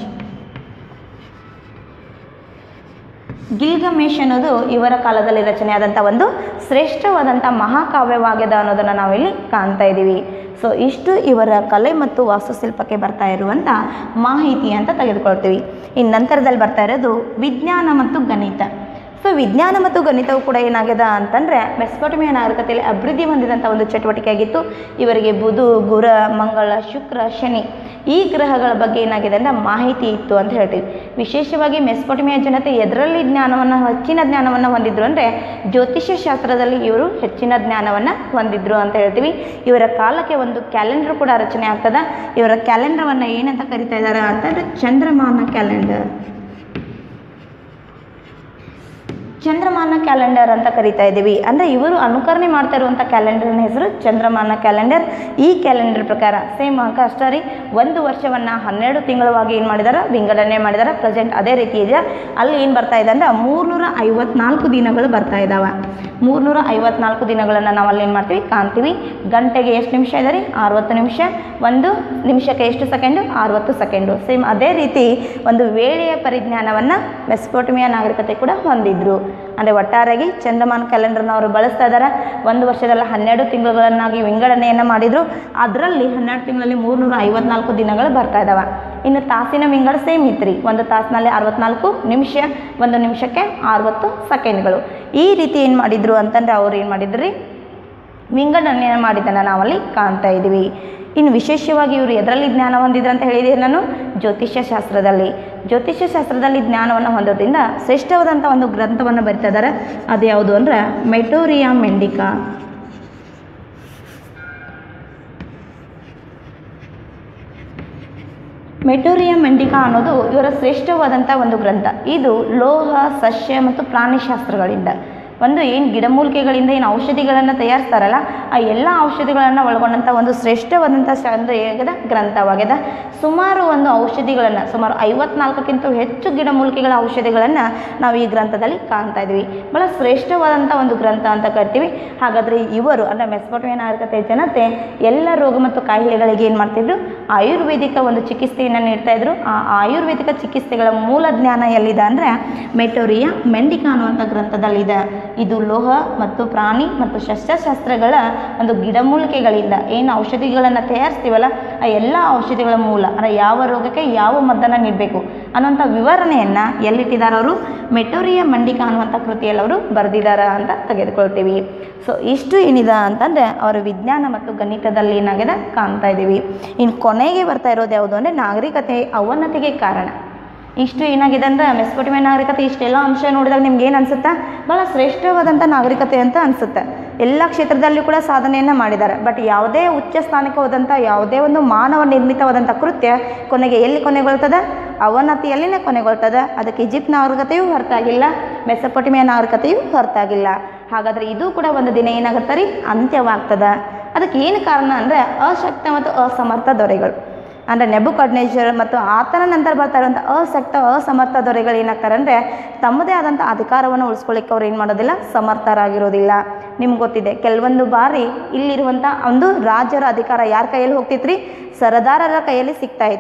ಗಿಲ್ಗಮೇಶ್ ಅನ್ನೋದು ಇವರ ಕಾಲದಲ್ಲಿ ರಚನೆಯಾದಂಥ ಒಂದು ಶ್ರೇಷ್ಠವಾದಂಥ ಮಹಾಕಾವ್ಯವಾಗ್ಯದ ಅನ್ನೋದನ್ನು ನಾವಿಲ್ಲಿ ಕಾಣ್ತಾ ಇದ್ದೀವಿ ಸೊ ಇಷ್ಟು ಇವರ ಕಲೆ ಮತ್ತು ವಾಸ್ತುಶಿಲ್ಪಕ್ಕೆ ಬರ್ತಾ ಇರುವಂಥ ಮಾಹಿತಿ ಅಂತ ತೆಗೆದುಕೊಳ್ತೀವಿ ಇನ್ನು ನಂತರದಲ್ಲಿ ಬರ್ತಾ ಇರೋದು ವಿಜ್ಞಾನ ಮತ್ತು ಗಣಿತ ಸೊ ವಿಜ್ಞಾನ ಮತ್ತು ಗಣಿತವು ಕೂಡ ಏನಾಗ್ಯದ ಅಂತಂದರೆ ಮೆಸ್ಪೊಟಮಿಯ ನಾಗರಿಕತೆಯಲ್ಲಿ ಅಭಿವೃದ್ಧಿ ಹೊಂದಿದಂಥ ಒಂದು ಚಟುವಟಿಕೆ ಆಗಿತ್ತು ಇವರಿಗೆ ಬುಧ ಗುರ ಮಂಗಳ ಶುಕ್ರ ಶನಿ ಈ ಗ್ರಹಗಳ ಬಗ್ಗೆ ಏನಾಗಿದೆ ಅಂದರೆ ಮಾಹಿತಿ ಇತ್ತು ಅಂತ ಹೇಳ್ತೀವಿ ವಿಶೇಷವಾಗಿ ಮೆಸ್ಪೊಟಮಿಯ ಜನತೆ ಎದರಲ್ಲಿ ಜ್ಞಾನವನ್ನು ಹೆಚ್ಚಿನ ಜ್ಞಾನವನ್ನು ಹೊಂದಿದ್ರು ಅಂದರೆ ಜ್ಯೋತಿಷ್ಯ ಶಾಸ್ತ್ರದಲ್ಲಿ ಇವರು ಹೆಚ್ಚಿನ ಜ್ಞಾನವನ್ನು ಹೊಂದಿದ್ರು ಅಂತ ಹೇಳ್ತೀವಿ ಇವರ ಕಾಲಕ್ಕೆ ಒಂದು ಕ್ಯಾಲೆಂಡರ್ ಕೂಡ ರಚನೆ ಆಗ್ತದೆ ಇವರ ಕ್ಯಾಲೆಂಡರನ್ನು ಏನಂತ ಕರಿತಾ ಇದ್ದಾರೆ ಅಂತಂದರೆ ಚಂದ್ರಮಾನ ಕ್ಯಾಲೆಂಡರ್ ಚಂದ್ರಮಾನ ಕ್ಯಾಲೆಂಡರ್ ಅಂತ ಕರಿತಾ ಇದ್ದೀವಿ ಅಂದರೆ ಇವರು ಅನುಕರಣೆ ಮಾಡ್ತಾ ಇರುವಂಥ ಕ್ಯಾಲೆಂಡರ್ನ ಹೆಸರು ಚಂದ್ರಮಾನ ಕ್ಯಾಲೆಂಡರ್ ಈ ಕ್ಯಾಲೆಂಡರ್ ಪ್ರಕಾರ ಸೇಮ್ ಅಂಕ ಅಷ್ಟೇ ರೀ ಒಂದು ವರ್ಷವನ್ನು ಹನ್ನೆರಡು ತಿಂಗಳವಾಗಿ ಏನು ಮಾಡಿದಾರೆ ವಿಂಗಡಣೆ ಮಾಡಿದಾರೆ ಪ್ರೆಸೆಂಟ್ ಅದೇ ರೀತಿ ಇದೆ ಅಲ್ಲಿ ಏನು ಬರ್ತಾ ಇದೆ ಅಂದರೆ ಮೂರ್ನೂರ ಐವತ್ನಾಲ್ಕು ದಿನಗಳು ಬರ್ತಾ ಇದ್ದಾವೆ ಮೂರ್ನೂರ ಐವತ್ನಾಲ್ಕು ದಿನಗಳನ್ನು ನಾವು ಅಲ್ಲಿ ಏನು ಮಾಡ್ತೀವಿ ಕಾಣ್ತೀವಿ ಗಂಟೆಗೆ ಎಷ್ಟು ನಿಮಿಷ ಇದೆ ರೀ ಅರವತ್ತು ನಿಮಿಷ ಒಂದು ನಿಮಿಷಕ್ಕೆ ಎಷ್ಟು ಸೆಕೆಂಡು ಅರವತ್ತು ಸೆಕೆಂಡು ಸೇಮ್ ಅದೇ ರೀತಿ ಒಂದು ವೇಳೆಯ ಪರಿಜ್ಞಾನವನ್ನು ಮೆಸ್ಪೋಟಮಿಯ ನಾಗರಿಕತೆ ಕೂಡ ಹೊಂದಿದ್ರು ಅಂದರೆ ಒಟ್ಟಾರೆಯಾಗಿ ಚಂದ್ರಮಾನ ಕ್ಯಾಲೆಂಡರ್ನ ಅವರು ಬಳಸ್ತಾ ಇದ್ದಾರೆ ಒಂದು ವರ್ಷದಲ್ಲಿ ಹನ್ನೆರಡು ತಿಂಗಳುಗಳನ್ನಾಗಿ ವಿಂಗಡಣೆಯನ್ನು ಮಾಡಿದರು ಅದರಲ್ಲಿ ಹನ್ನೆರಡು ತಿಂಗಳಲ್ಲಿ ಮೂರ್ನೂರ ಐವತ್ನಾಲ್ಕು ದಿನಗಳು ಬರ್ತಾ ಇದ್ದಾವೆ ಇನ್ನು ತಾಸಿನ ವಿಂಗಡ ಸೇಮ್ ಇತ್ತು ರೀ ಒಂದು ತಾಸಿನಲ್ಲಿ ಅರವತ್ನಾಲ್ಕು ನಿಮಿಷ ಒಂದು ನಿಮಿಷಕ್ಕೆ ಅರವತ್ತು ಸೆಕೆಂಡ್ಗಳು ಈ ರೀತಿ ಏನು ಮಾಡಿದರು ಅಂತಂದರೆ ಅವ್ರು ಏನು ಮಾಡಿದ್ರು ರೀ ವಿಂಗಡಣೆಯನ್ನು ಮಾಡಿದ್ದನ್ನು ನಾವಲ್ಲಿ ಕಾಣ್ತಾ ಇದ್ದೀವಿ ಇನ್ನು ವಿಶೇಷವಾಗಿ ಇವರು ಎದರಲ್ಲಿ ಜ್ಞಾನ ಹೊಂದಿದ್ರು ಅಂತ ಹೇಳಿದ್ದೀನಿ ನಾನು ಜ್ಯೋತಿಷ್ಯ ಶಾಸ್ತ್ರದಲ್ಲಿ ಜ್ಯೋತಿಷ್ಯ ಶಾಸ್ತ್ರದಲ್ಲಿ ಜ್ಞಾನವನ್ನು ಹೊಂದೋದ್ರಿಂದ ಶ್ರೇಷ್ಠವಾದಂಥ ಒಂದು ಗ್ರಂಥವನ್ನು ಬರಿತಾ ಇದ್ದಾರೆ ಅದು ಯಾವುದು ಅಂದರೆ ಮೆಟೋರಿಯಾ ಮೆಂಡಿಕಾ ಮೆಟೋರಿಯಾ ಮೆಂಡಿಕಾ ಅನ್ನೋದು ಇವರ ಶ್ರೇಷ್ಠವಾದಂಥ ಒಂದು ಗ್ರಂಥ ಇದು ಲೋಹ ಸಸ್ಯ ಮತ್ತು ಪ್ರಾಣಿಶಾಸ್ತ್ರಗಳಿಂದ ಒಂದು ಏನು ಗಿಡಮೂಲಿಕೆಗಳಿಂದ ಏನು ಔಷಧಿಗಳನ್ನು ತಯಾರಿಸ್ತಾರಲ್ಲ ಆ ಎಲ್ಲ ಔಷಧಿಗಳನ್ನು ಒಳಗೊಂಡಂಥ ಒಂದು ಶ್ರೇಷ್ಠವಾದಂಥ ಶ ಒಂದು ಏನಾಗಿದೆ ಗ್ರಂಥವಾಗಿದೆ ಸುಮಾರು ಒಂದು ಔಷಧಿಗಳನ್ನು ಸುಮಾರು ಐವತ್ನಾಲ್ಕಕ್ಕಿಂತ ಹೆಚ್ಚು ಗಿಡಮೂಲಿಕೆಗಳ ಔಷಧಿಗಳನ್ನು ನಾವು ಈ ಗ್ರಂಥದಲ್ಲಿ ಕಾಣ್ತಾ ಇದ್ವಿ ಭಾಳ ಶ್ರೇಷ್ಠವಾದಂಥ ಒಂದು ಗ್ರಂಥ ಅಂತ ಕರಿತೀವಿ ಹಾಗಾದರೆ ಇವರು ಅಂದರೆ ಮೆಸ್ಪೊಟಮಿಯ ನಾಗರಿಕತೆ ಜನತೆ ಎಲ್ಲ ರೋಗ ಮತ್ತು ಕಾಯಿಲೆಗಳಿಗೆ ಏನು ಮಾಡ್ತಿದ್ರು ಆಯುರ್ವೇದಿಕ ಒಂದು ಚಿಕಿತ್ಸೆಯನ್ನು ನೀಡ್ತಾ ಇದ್ರು ಆ ಆಯುರ್ವೇದಿಕ ಚಿಕಿತ್ಸೆಗಳ ಮೂಲ ಜ್ಞಾನ ಎಲ್ಲಿದೆ ಅಂದರೆ ಮೆಟೋರಿಯಾ ಮೆಂಡಿಕಾ ಅನ್ನುವಂಥ ಗ್ರಂಥದಲ್ಲಿದೆ ಇದು ಲೋಹ ಮತ್ತು ಪ್ರಾಣಿ ಮತ್ತು ಸಸ್ಯಶಾಸ್ತ್ರಗಳ ಒಂದು ಗಿಡಮೂಲಿಕೆಗಳಿಂದ ಏನು ಔಷಧಿಗಳನ್ನು ತಯಾರಿಸ್ತೀವಲ್ಲ ಆ ಎಲ್ಲ ಔಷಧಿಗಳ ಮೂಲ ಅಂದರೆ ಯಾವ ರೋಗಕ್ಕೆ ಯಾವ ಮದ್ದನ್ನು ನೀಡಬೇಕು ಅನ್ನುವಂಥ ವಿವರಣೆಯನ್ನು ಎಲ್ಲಿಟ್ಟಿದ್ದಾರೆ ಅವರು ಮೆಟೋರಿಯಾ ಮಂಡಿಕಾ ಅನ್ನುವಂಥ ಕೃತಿಯಲ್ಲಿ ಅವರು ಬರೆದಿದ್ದಾರೆ ಅಂತ ತೆಗೆದುಕೊಳ್ತೀವಿ ಸೊ ಇಷ್ಟು ಏನಿದೆ ಅಂತಂದರೆ ಅವರ ವಿಜ್ಞಾನ ಮತ್ತು ಗಣಿತದಲ್ಲಿ ಏನಾಗಿದೆ ಕಾಣ್ತಾ ಇದ್ದೀವಿ ಇನ್ನು ಕೊನೆಗೆ ಬರ್ತಾ ಇರೋದು ಯಾವುದು ಅಂದರೆ ನಾಗರಿಕತೆ ಅವನತಿಗೆ ಕಾರಣ ಇಷ್ಟು ಏನಾಗಿದೆ ಅಂದರೆ ಮೆಸ್ಪೊಟಿಮೆ ನಾಗರಿಕತೆ ಇಷ್ಟೆಲ್ಲ ಅಂಶ ನೋಡಿದಾಗ ನಿಮ್ಗೆ ಏನು ಅನಿಸುತ್ತಾ ಭಾಳ ಶ್ರೇಷ್ಠವಾದಂಥ ನಾಗರಿಕತೆ ಅಂತ ಅನಿಸುತ್ತೆ ಎಲ್ಲ ಕ್ಷೇತ್ರದಲ್ಲೂ ಕೂಡ ಸಾಧನೆಯನ್ನು ಮಾಡಿದ್ದಾರೆ ಬಟ್ ಯಾವುದೇ ಉಚ್ಚ ಸ್ಥಾನಕ್ಕೆ ಹೋದಂಥ ಯಾವುದೇ ಒಂದು ಮಾನವ ನಿರ್ಮಿತವಾದಂಥ ಕೃತ್ಯ ಕೊನೆಗೆ ಎಲ್ಲಿ ಕೊನೆಗೊಳ್ತದೆ ಅವನತಿಯಲ್ಲಿನೇ ಕೊನೆಗೊಳ್ತದೆ ಅದಕ್ಕೆ ಈಜಿಪ್ಟ್ ನಾಗರಿಕತೆಯೂ ಹೊರತಾಗಿಲ್ಲ ಮೆಸಪೊಟಿಮಿಯ ನಾಗರಿಕತೆಯೂ ಹೊರತಾಗಿಲ್ಲ ಹಾಗಾದರೆ ಇದು ಕೂಡ ಒಂದು ದಿನ ಏನಾಗುತ್ತೆ ರೀ ಅಂತ್ಯವಾಗ್ತದೆ ಅದಕ್ಕೆ ಏನು ಕಾರಣ ಅಂದರೆ ಅಶಕ್ತ ಮತ್ತು ಅಸಮರ್ಥ ದೊರೆಗಳು ಅಂದರೆ ನೆಬುಕಡ್ನೇಶ್ವರ್ ಮತ್ತು ಆತನ ನಂತರ ಬರ್ತಾ ಇರುವಂಥ ಅಸಕ್ತ ಅಸಮರ್ಥ ದೊರೆಗಳು ಏನಾಗ್ತಾರೆ ಅಂದರೆ ತಮ್ಮದೇ ಆದಂಥ ಅಧಿಕಾರವನ್ನು ಉಳಿಸ್ಕೊಳ್ಳಿಕ್ಕೆ ಅವ್ರು ಏನು ಮಾಡೋದಿಲ್ಲ ಸಮರ್ಥರಾಗಿರೋದಿಲ್ಲ ನಿಮ್ಗೆ ಗೊತ್ತಿದೆ ಕೆಲವೊಂದು ಬಾರಿ ಇಲ್ಲಿರುವಂಥ ಒಂದು ರಾಜರ ಅಧಿಕಾರ ಯಾರ ಕೈಯಲ್ಲಿ ಹೋಗ್ತಿತ್ತು ರೀ ಸರದಾರರ ಕೈಯಲ್ಲಿ ಸಿಗ್ತಾ ಇತ್ತು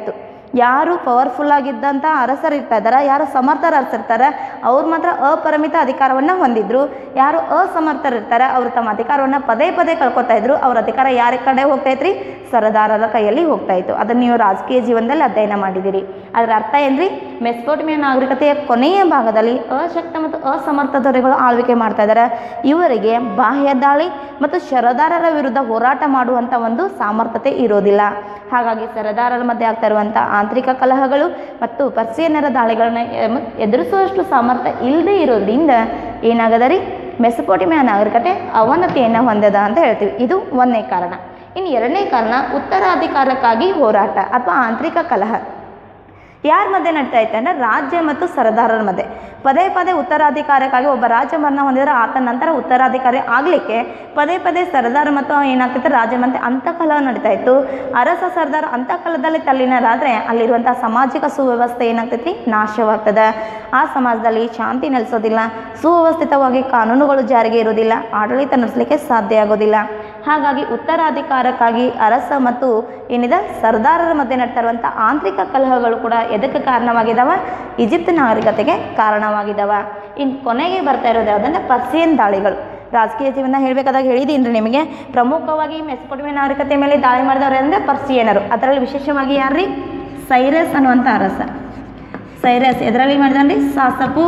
ಯಾರು ಪವರ್ಫುಲ್ ಆಗಿದ್ದಂಥ ಅರಸರು ಇರ್ತಾ ಇದ್ದಾರೆ ಯಾರು ಸಮರ್ಥರ ಅರಸರಿರ್ತಾರೆ ಅವ್ರು ಮಾತ್ರ ಅಪರಿಮಿತ ಅಧಿಕಾರವನ್ನು ಹೊಂದಿದ್ರು ಯಾರು ಅಸಮರ್ಥರು ಇರ್ತಾರೆ ಅವರು ತಮ್ಮ ಅಧಿಕಾರವನ್ನು ಪದೇ ಪದೇ ಕಳ್ಕೊತಾ ಇದ್ರು ಅವ್ರ ಅಧಿಕಾರ ಯಾರ ಕಡೆ ಹೋಗ್ತಾ ಇತ್ರಿ ಸರದಾರರ ಕೈಯಲ್ಲಿ ಹೋಗ್ತಾ ಇತ್ತು ಅದನ್ನು ನೀವು ರಾಜಕೀಯ ಜೀವನದಲ್ಲಿ ಅಧ್ಯಯನ ಮಾಡಿದ್ದೀರಿ ಅದರ ಅರ್ಥ ಏನ್ರಿ ಮೆಸ್ಪೋಟಮಿಯ ನಾಗರಿಕತೆಯ ಕೊನೆಯ ಭಾಗದಲ್ಲಿ ಅಶಕ್ತ ಮತ್ತು ಅಸಮರ್ಥ ದೊರೆಗಳು ಆಳ್ವಿಕೆ ಮಾಡ್ತಾ ಇದ್ದಾರೆ ಇವರಿಗೆ ಬಾಹ್ಯ ದಾಳಿ ಮತ್ತು ಸರದಾರರ ವಿರುದ್ಧ ಹೋರಾಟ ಮಾಡುವಂಥ ಒಂದು ಸಾಮರ್ಥ್ಯತೆ ಇರೋದಿಲ್ಲ ಹಾಗಾಗಿ ಸರದಾರರ ಮಧ್ಯೆ ಆಗ್ತಾ ಇರುವಂಥ ಆಂತರಿಕ ಕಲಹಗಳು ಮತ್ತು ಪರ್ಸಿಯನ್ನರ ದಾಳಿಗಳನ್ನ ಎಮ್- ಎದುರಿಸುವಷ್ಟು ಸಾಮರ್ಥ್ಯ ಇಲ್ಲದೆ ಇರೋದ್ರಿಂದ ಏನಾಗದ ರೀ ಮೆಸಪೋಟಿಮಿಯ ನಾಗರಿಕತೆ ಅವನತಿಯನ್ನು ಹೊಂದದ ಅಂತ ಹೇಳ್ತೀವಿ ಇದು ಒಂದನೇ ಕಾರಣ ಇನ್ನು ಎರಡನೇ ಕಾರಣ ಉತ್ತರಾಧಿಕಾರಕ್ಕಾಗಿ ಹೋರಾಟ ಅಥವಾ ಆಂತರಿಕ ಕಲಹ ಯಾರ ಮಧ್ಯೆ ನಡೀತಾ ಇತ್ತು ಅಂದರೆ ರಾಜ್ಯ ಮತ್ತು ಸರದಾರರ ಮಧ್ಯೆ ಪದೇ ಪದೇ ಉತ್ತರಾಧಿಕಾರಕ್ಕಾಗಿ ಒಬ್ಬ ರಾಜ್ಯ ಮರಣ ಹೊಂದಿದ್ರೆ ಆತ ನಂತರ ಉತ್ತರಾಧಿಕಾರಿ ಆಗಲಿಕ್ಕೆ ಪದೇ ಪದೇ ಸರದಾರ ಮತ್ತು ಏನಾಗ್ತೈತೆ ರಾಜ್ಯ ಮಧ್ಯೆ ಅಂತಃಕಲಹ ನಡೀತಾ ಇತ್ತು ಅರಸ ಸರದಾರ ಅಂತಃಕಲದಲ್ಲಿ ತಲ್ಲೀನರಾದರೆ ಅಲ್ಲಿರುವಂಥ ಸಾಮಾಜಿಕ ಸುವ್ಯವಸ್ಥೆ ಏನಾಗ್ತೈತಿ ನಾಶವಾಗ್ತದೆ ಆ ಸಮಾಜದಲ್ಲಿ ಶಾಂತಿ ನೆಲೆಸೋದಿಲ್ಲ ಸುವ್ಯವಸ್ಥಿತವಾಗಿ ಕಾನೂನುಗಳು ಜಾರಿಗೆ ಇರೋದಿಲ್ಲ ಆಡಳಿತ ನಡೆಸಲಿಕ್ಕೆ ಸಾಧ್ಯ ಆಗೋದಿಲ್ಲ ಹಾಗಾಗಿ ಉತ್ತರಾಧಿಕಾರಕ್ಕಾಗಿ ಅರಸ ಮತ್ತು ಏನಿದೆ ಸರ್ದಾರರ ಮಧ್ಯೆ ನಡ್ತಾ ಇರುವಂಥ ಆಂತರಿಕ ಕಲಹಗಳು ಕೂಡ ಎದಕ್ಕೆ ಕಾರಣವಾಗಿದ್ದಾವೆ ಈಜಿಪ್ಟ್ ನಾಗರಿಕತೆಗೆ ಕಾರಣವಾಗಿದ್ದಾವ ಇನ್ನು ಕೊನೆಗೆ ಬರ್ತಾ ಇರೋದು ಯಾವುದಂದ್ರೆ ಪರ್ಸಿಯನ್ ದಾಳಿಗಳು ರಾಜಕೀಯ ಜೀವನ ಹೇಳಬೇಕಾದಾಗ ಹೇಳಿದ್ದೀನಿ ನಿಮಗೆ ಪ್ರಮುಖವಾಗಿ ಮೆಸ್ಪೊಟಮಿಯ ನಾಗರಿಕತೆ ಮೇಲೆ ದಾಳಿ ಮಾಡಿದವರು ಅಂದರೆ ಪರ್ಸಿಯನರು ಅದರಲ್ಲಿ ವಿಶೇಷವಾಗಿ ಯಾರ್ರಿ ಸೈರಸ್ ಅನ್ನುವಂಥ ಅರಸ ಸೈರಸ್ ಎದರಲ್ಲಿ ಮಾಡಿದನ್ರಿ ಸಾಸಪು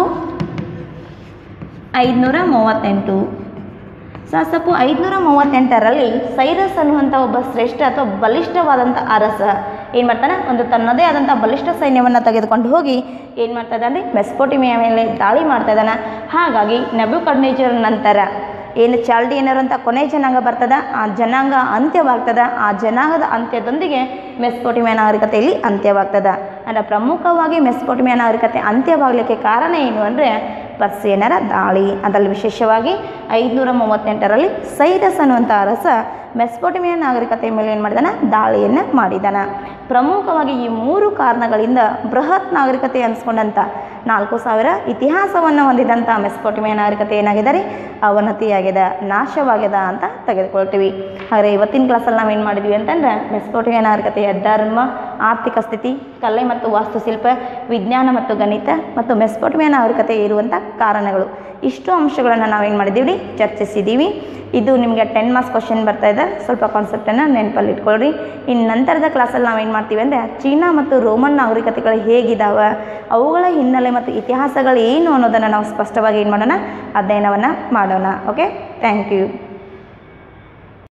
ಐದುನೂರ ಮೂವತ್ತೆಂಟು ಸಾಸಪು ಐದುನೂರ ಮೂವತ್ತೆಂಟರಲ್ಲಿ ಸೈರಸ್ ಅನ್ನುವಂಥ ಒಬ್ಬ ಶ್ರೇಷ್ಠ ಅಥವಾ ಬಲಿಷ್ಠವಾದಂಥ ಅರಸ ಏನು ಮಾಡ್ತಾನೆ ಒಂದು ತನ್ನದೇ ಆದಂಥ ಬಲಿಷ್ಠ ಸೈನ್ಯವನ್ನು ತೆಗೆದುಕೊಂಡು ಹೋಗಿ ಏನು ಮಾಡ್ತಾ ಇದ್ದಾನೆ ಮೆಸ್ಪೋಟಿಮಿಯ ಮೇಲೆ ದಾಳಿ ಮಾಡ್ತಾ ಇದ್ದಾನೆ ಹಾಗಾಗಿ ನಬು ಕಡ್ನೇಜರ್ ನಂತರ ಏನು ಚಾಲ್ಡಿಯನರು ಅಂತ ಕೊನೆ ಜನಾಂಗ ಬರ್ತದ ಆ ಜನಾಂಗ ಅಂತ್ಯವಾಗ್ತದ ಆ ಜನಾಂಗದ ಅಂತ್ಯದೊಂದಿಗೆ ಮೆಸ್ಪೋಟಿಮಿಯ ನಾಗರಿಕತೆಯಲ್ಲಿ ಅಂತ್ಯವಾಗ್ತದ ಅಂದರೆ ಪ್ರಮುಖವಾಗಿ ಮೆಸ್ಪೋಟಿಮಿಯ ನಾಗರಿಕತೆ ಅಂತ್ಯವಾಗಲಿಕ್ಕೆ ಕಾರಣ ಏನು ಅಂದರೆ ಪರ್ಸಿಯನರ ದಾಳಿ ಅದರಲ್ಲಿ ವಿಶೇಷವಾಗಿ ಐದುನೂರ ಮೂವತ್ತೆಂಟರಲ್ಲಿ ಸೈರಸ್ ಅನ್ನುವಂಥ ಅರಸ ಮೆಸ್ಪೋಟಿಮಿಯ ನಾಗರಿಕತೆ ಮೇಲೆ ಏನು ಮಾಡಿದಾನ ದಾಳಿಯನ್ನು ಮಾಡಿದಾನ ಪ್ರಮುಖವಾಗಿ ಈ ಮೂರು ಕಾರಣಗಳಿಂದ ಬೃಹತ್ ನಾಗರಿಕತೆ ಅನಿಸ್ಕೊಂಡಂಥ ನಾಲ್ಕು ಸಾವಿರ ಇತಿಹಾಸವನ್ನು ಹೊಂದಿದಂಥ ಮೆಸ್ಪೋಟಿಮಿಯ ನಾಗರಿಕತೆ ಏನಾಗಿದೆ ರೀ ಅವನತಿಯಾಗಿದೆ ನಾಶವಾಗಿದೆ ಅಂತ ತೆಗೆದುಕೊಳ್ತೀವಿ ಆದರೆ ಇವತ್ತಿನ ಕ್ಲಾಸಲ್ಲಿ ನಾವೇನು ಮಾಡಿದ್ವಿ ಅಂತಂದ್ರೆ ಮೆಸ್ಪೋಟಿಮಿಯ ನಾಗರಿಕತೆಯ ಧರ್ಮ ಆರ್ಥಿಕ ಸ್ಥಿತಿ ಕಲೆ ಮತ್ತು ವಾಸ್ತುಶಿಲ್ಪ ವಿಜ್ಞಾನ ಮತ್ತು ಗಣಿತ ಮತ್ತು ಮೆಸ್ಪೋಟಿಮಿಯ ನಾಗರಿಕತೆ ಇರುವಂಥ ಕಾರಣಗಳು ಇಷ್ಟು ಅಂಶಗಳನ್ನು ನಾವೇನು ಮಾಡಿದ್ದೀವಿ ರೀ ಚರ್ಚಿಸಿದ್ದೀವಿ ಇದು ನಿಮಗೆ ಟೆನ್ ಮಾರ್ಕ್ಸ್ ಕ್ವಶನ್ ಬರ್ತಾ ಇದೆ ಸ್ವಲ್ಪ ಕಾನ್ಸೆಪ್ಟನ್ನು ನೆನಪಲ್ಲಿ ಇಟ್ಕೊಳ್ರಿ ಇನ್ನು ನಂತರದ ಕ್ಲಾಸಲ್ಲಿ ನಾವೇನು ಮಾಡ್ತೀವಿ ಅಂದರೆ ಚೀನಾ ಮತ್ತು ರೋಮನ್ ನಾಗರಿಕತೆಗಳು ಹೇಗಿದ್ದಾವೆ ಅವುಗಳ ಹಿನ್ನೆಲೆ ಮತ್ತು ಇತಿಹಾಸಗಳು ಏನು ಅನ್ನೋದನ್ನು ನಾವು ಸ್ಪಷ್ಟವಾಗಿ ಏನು ಮಾಡೋಣ ಅಧ್ಯಯನವನ್ನು ಮಾಡೋಣ ಓಕೆ ಥ್ಯಾಂಕ್ ಯು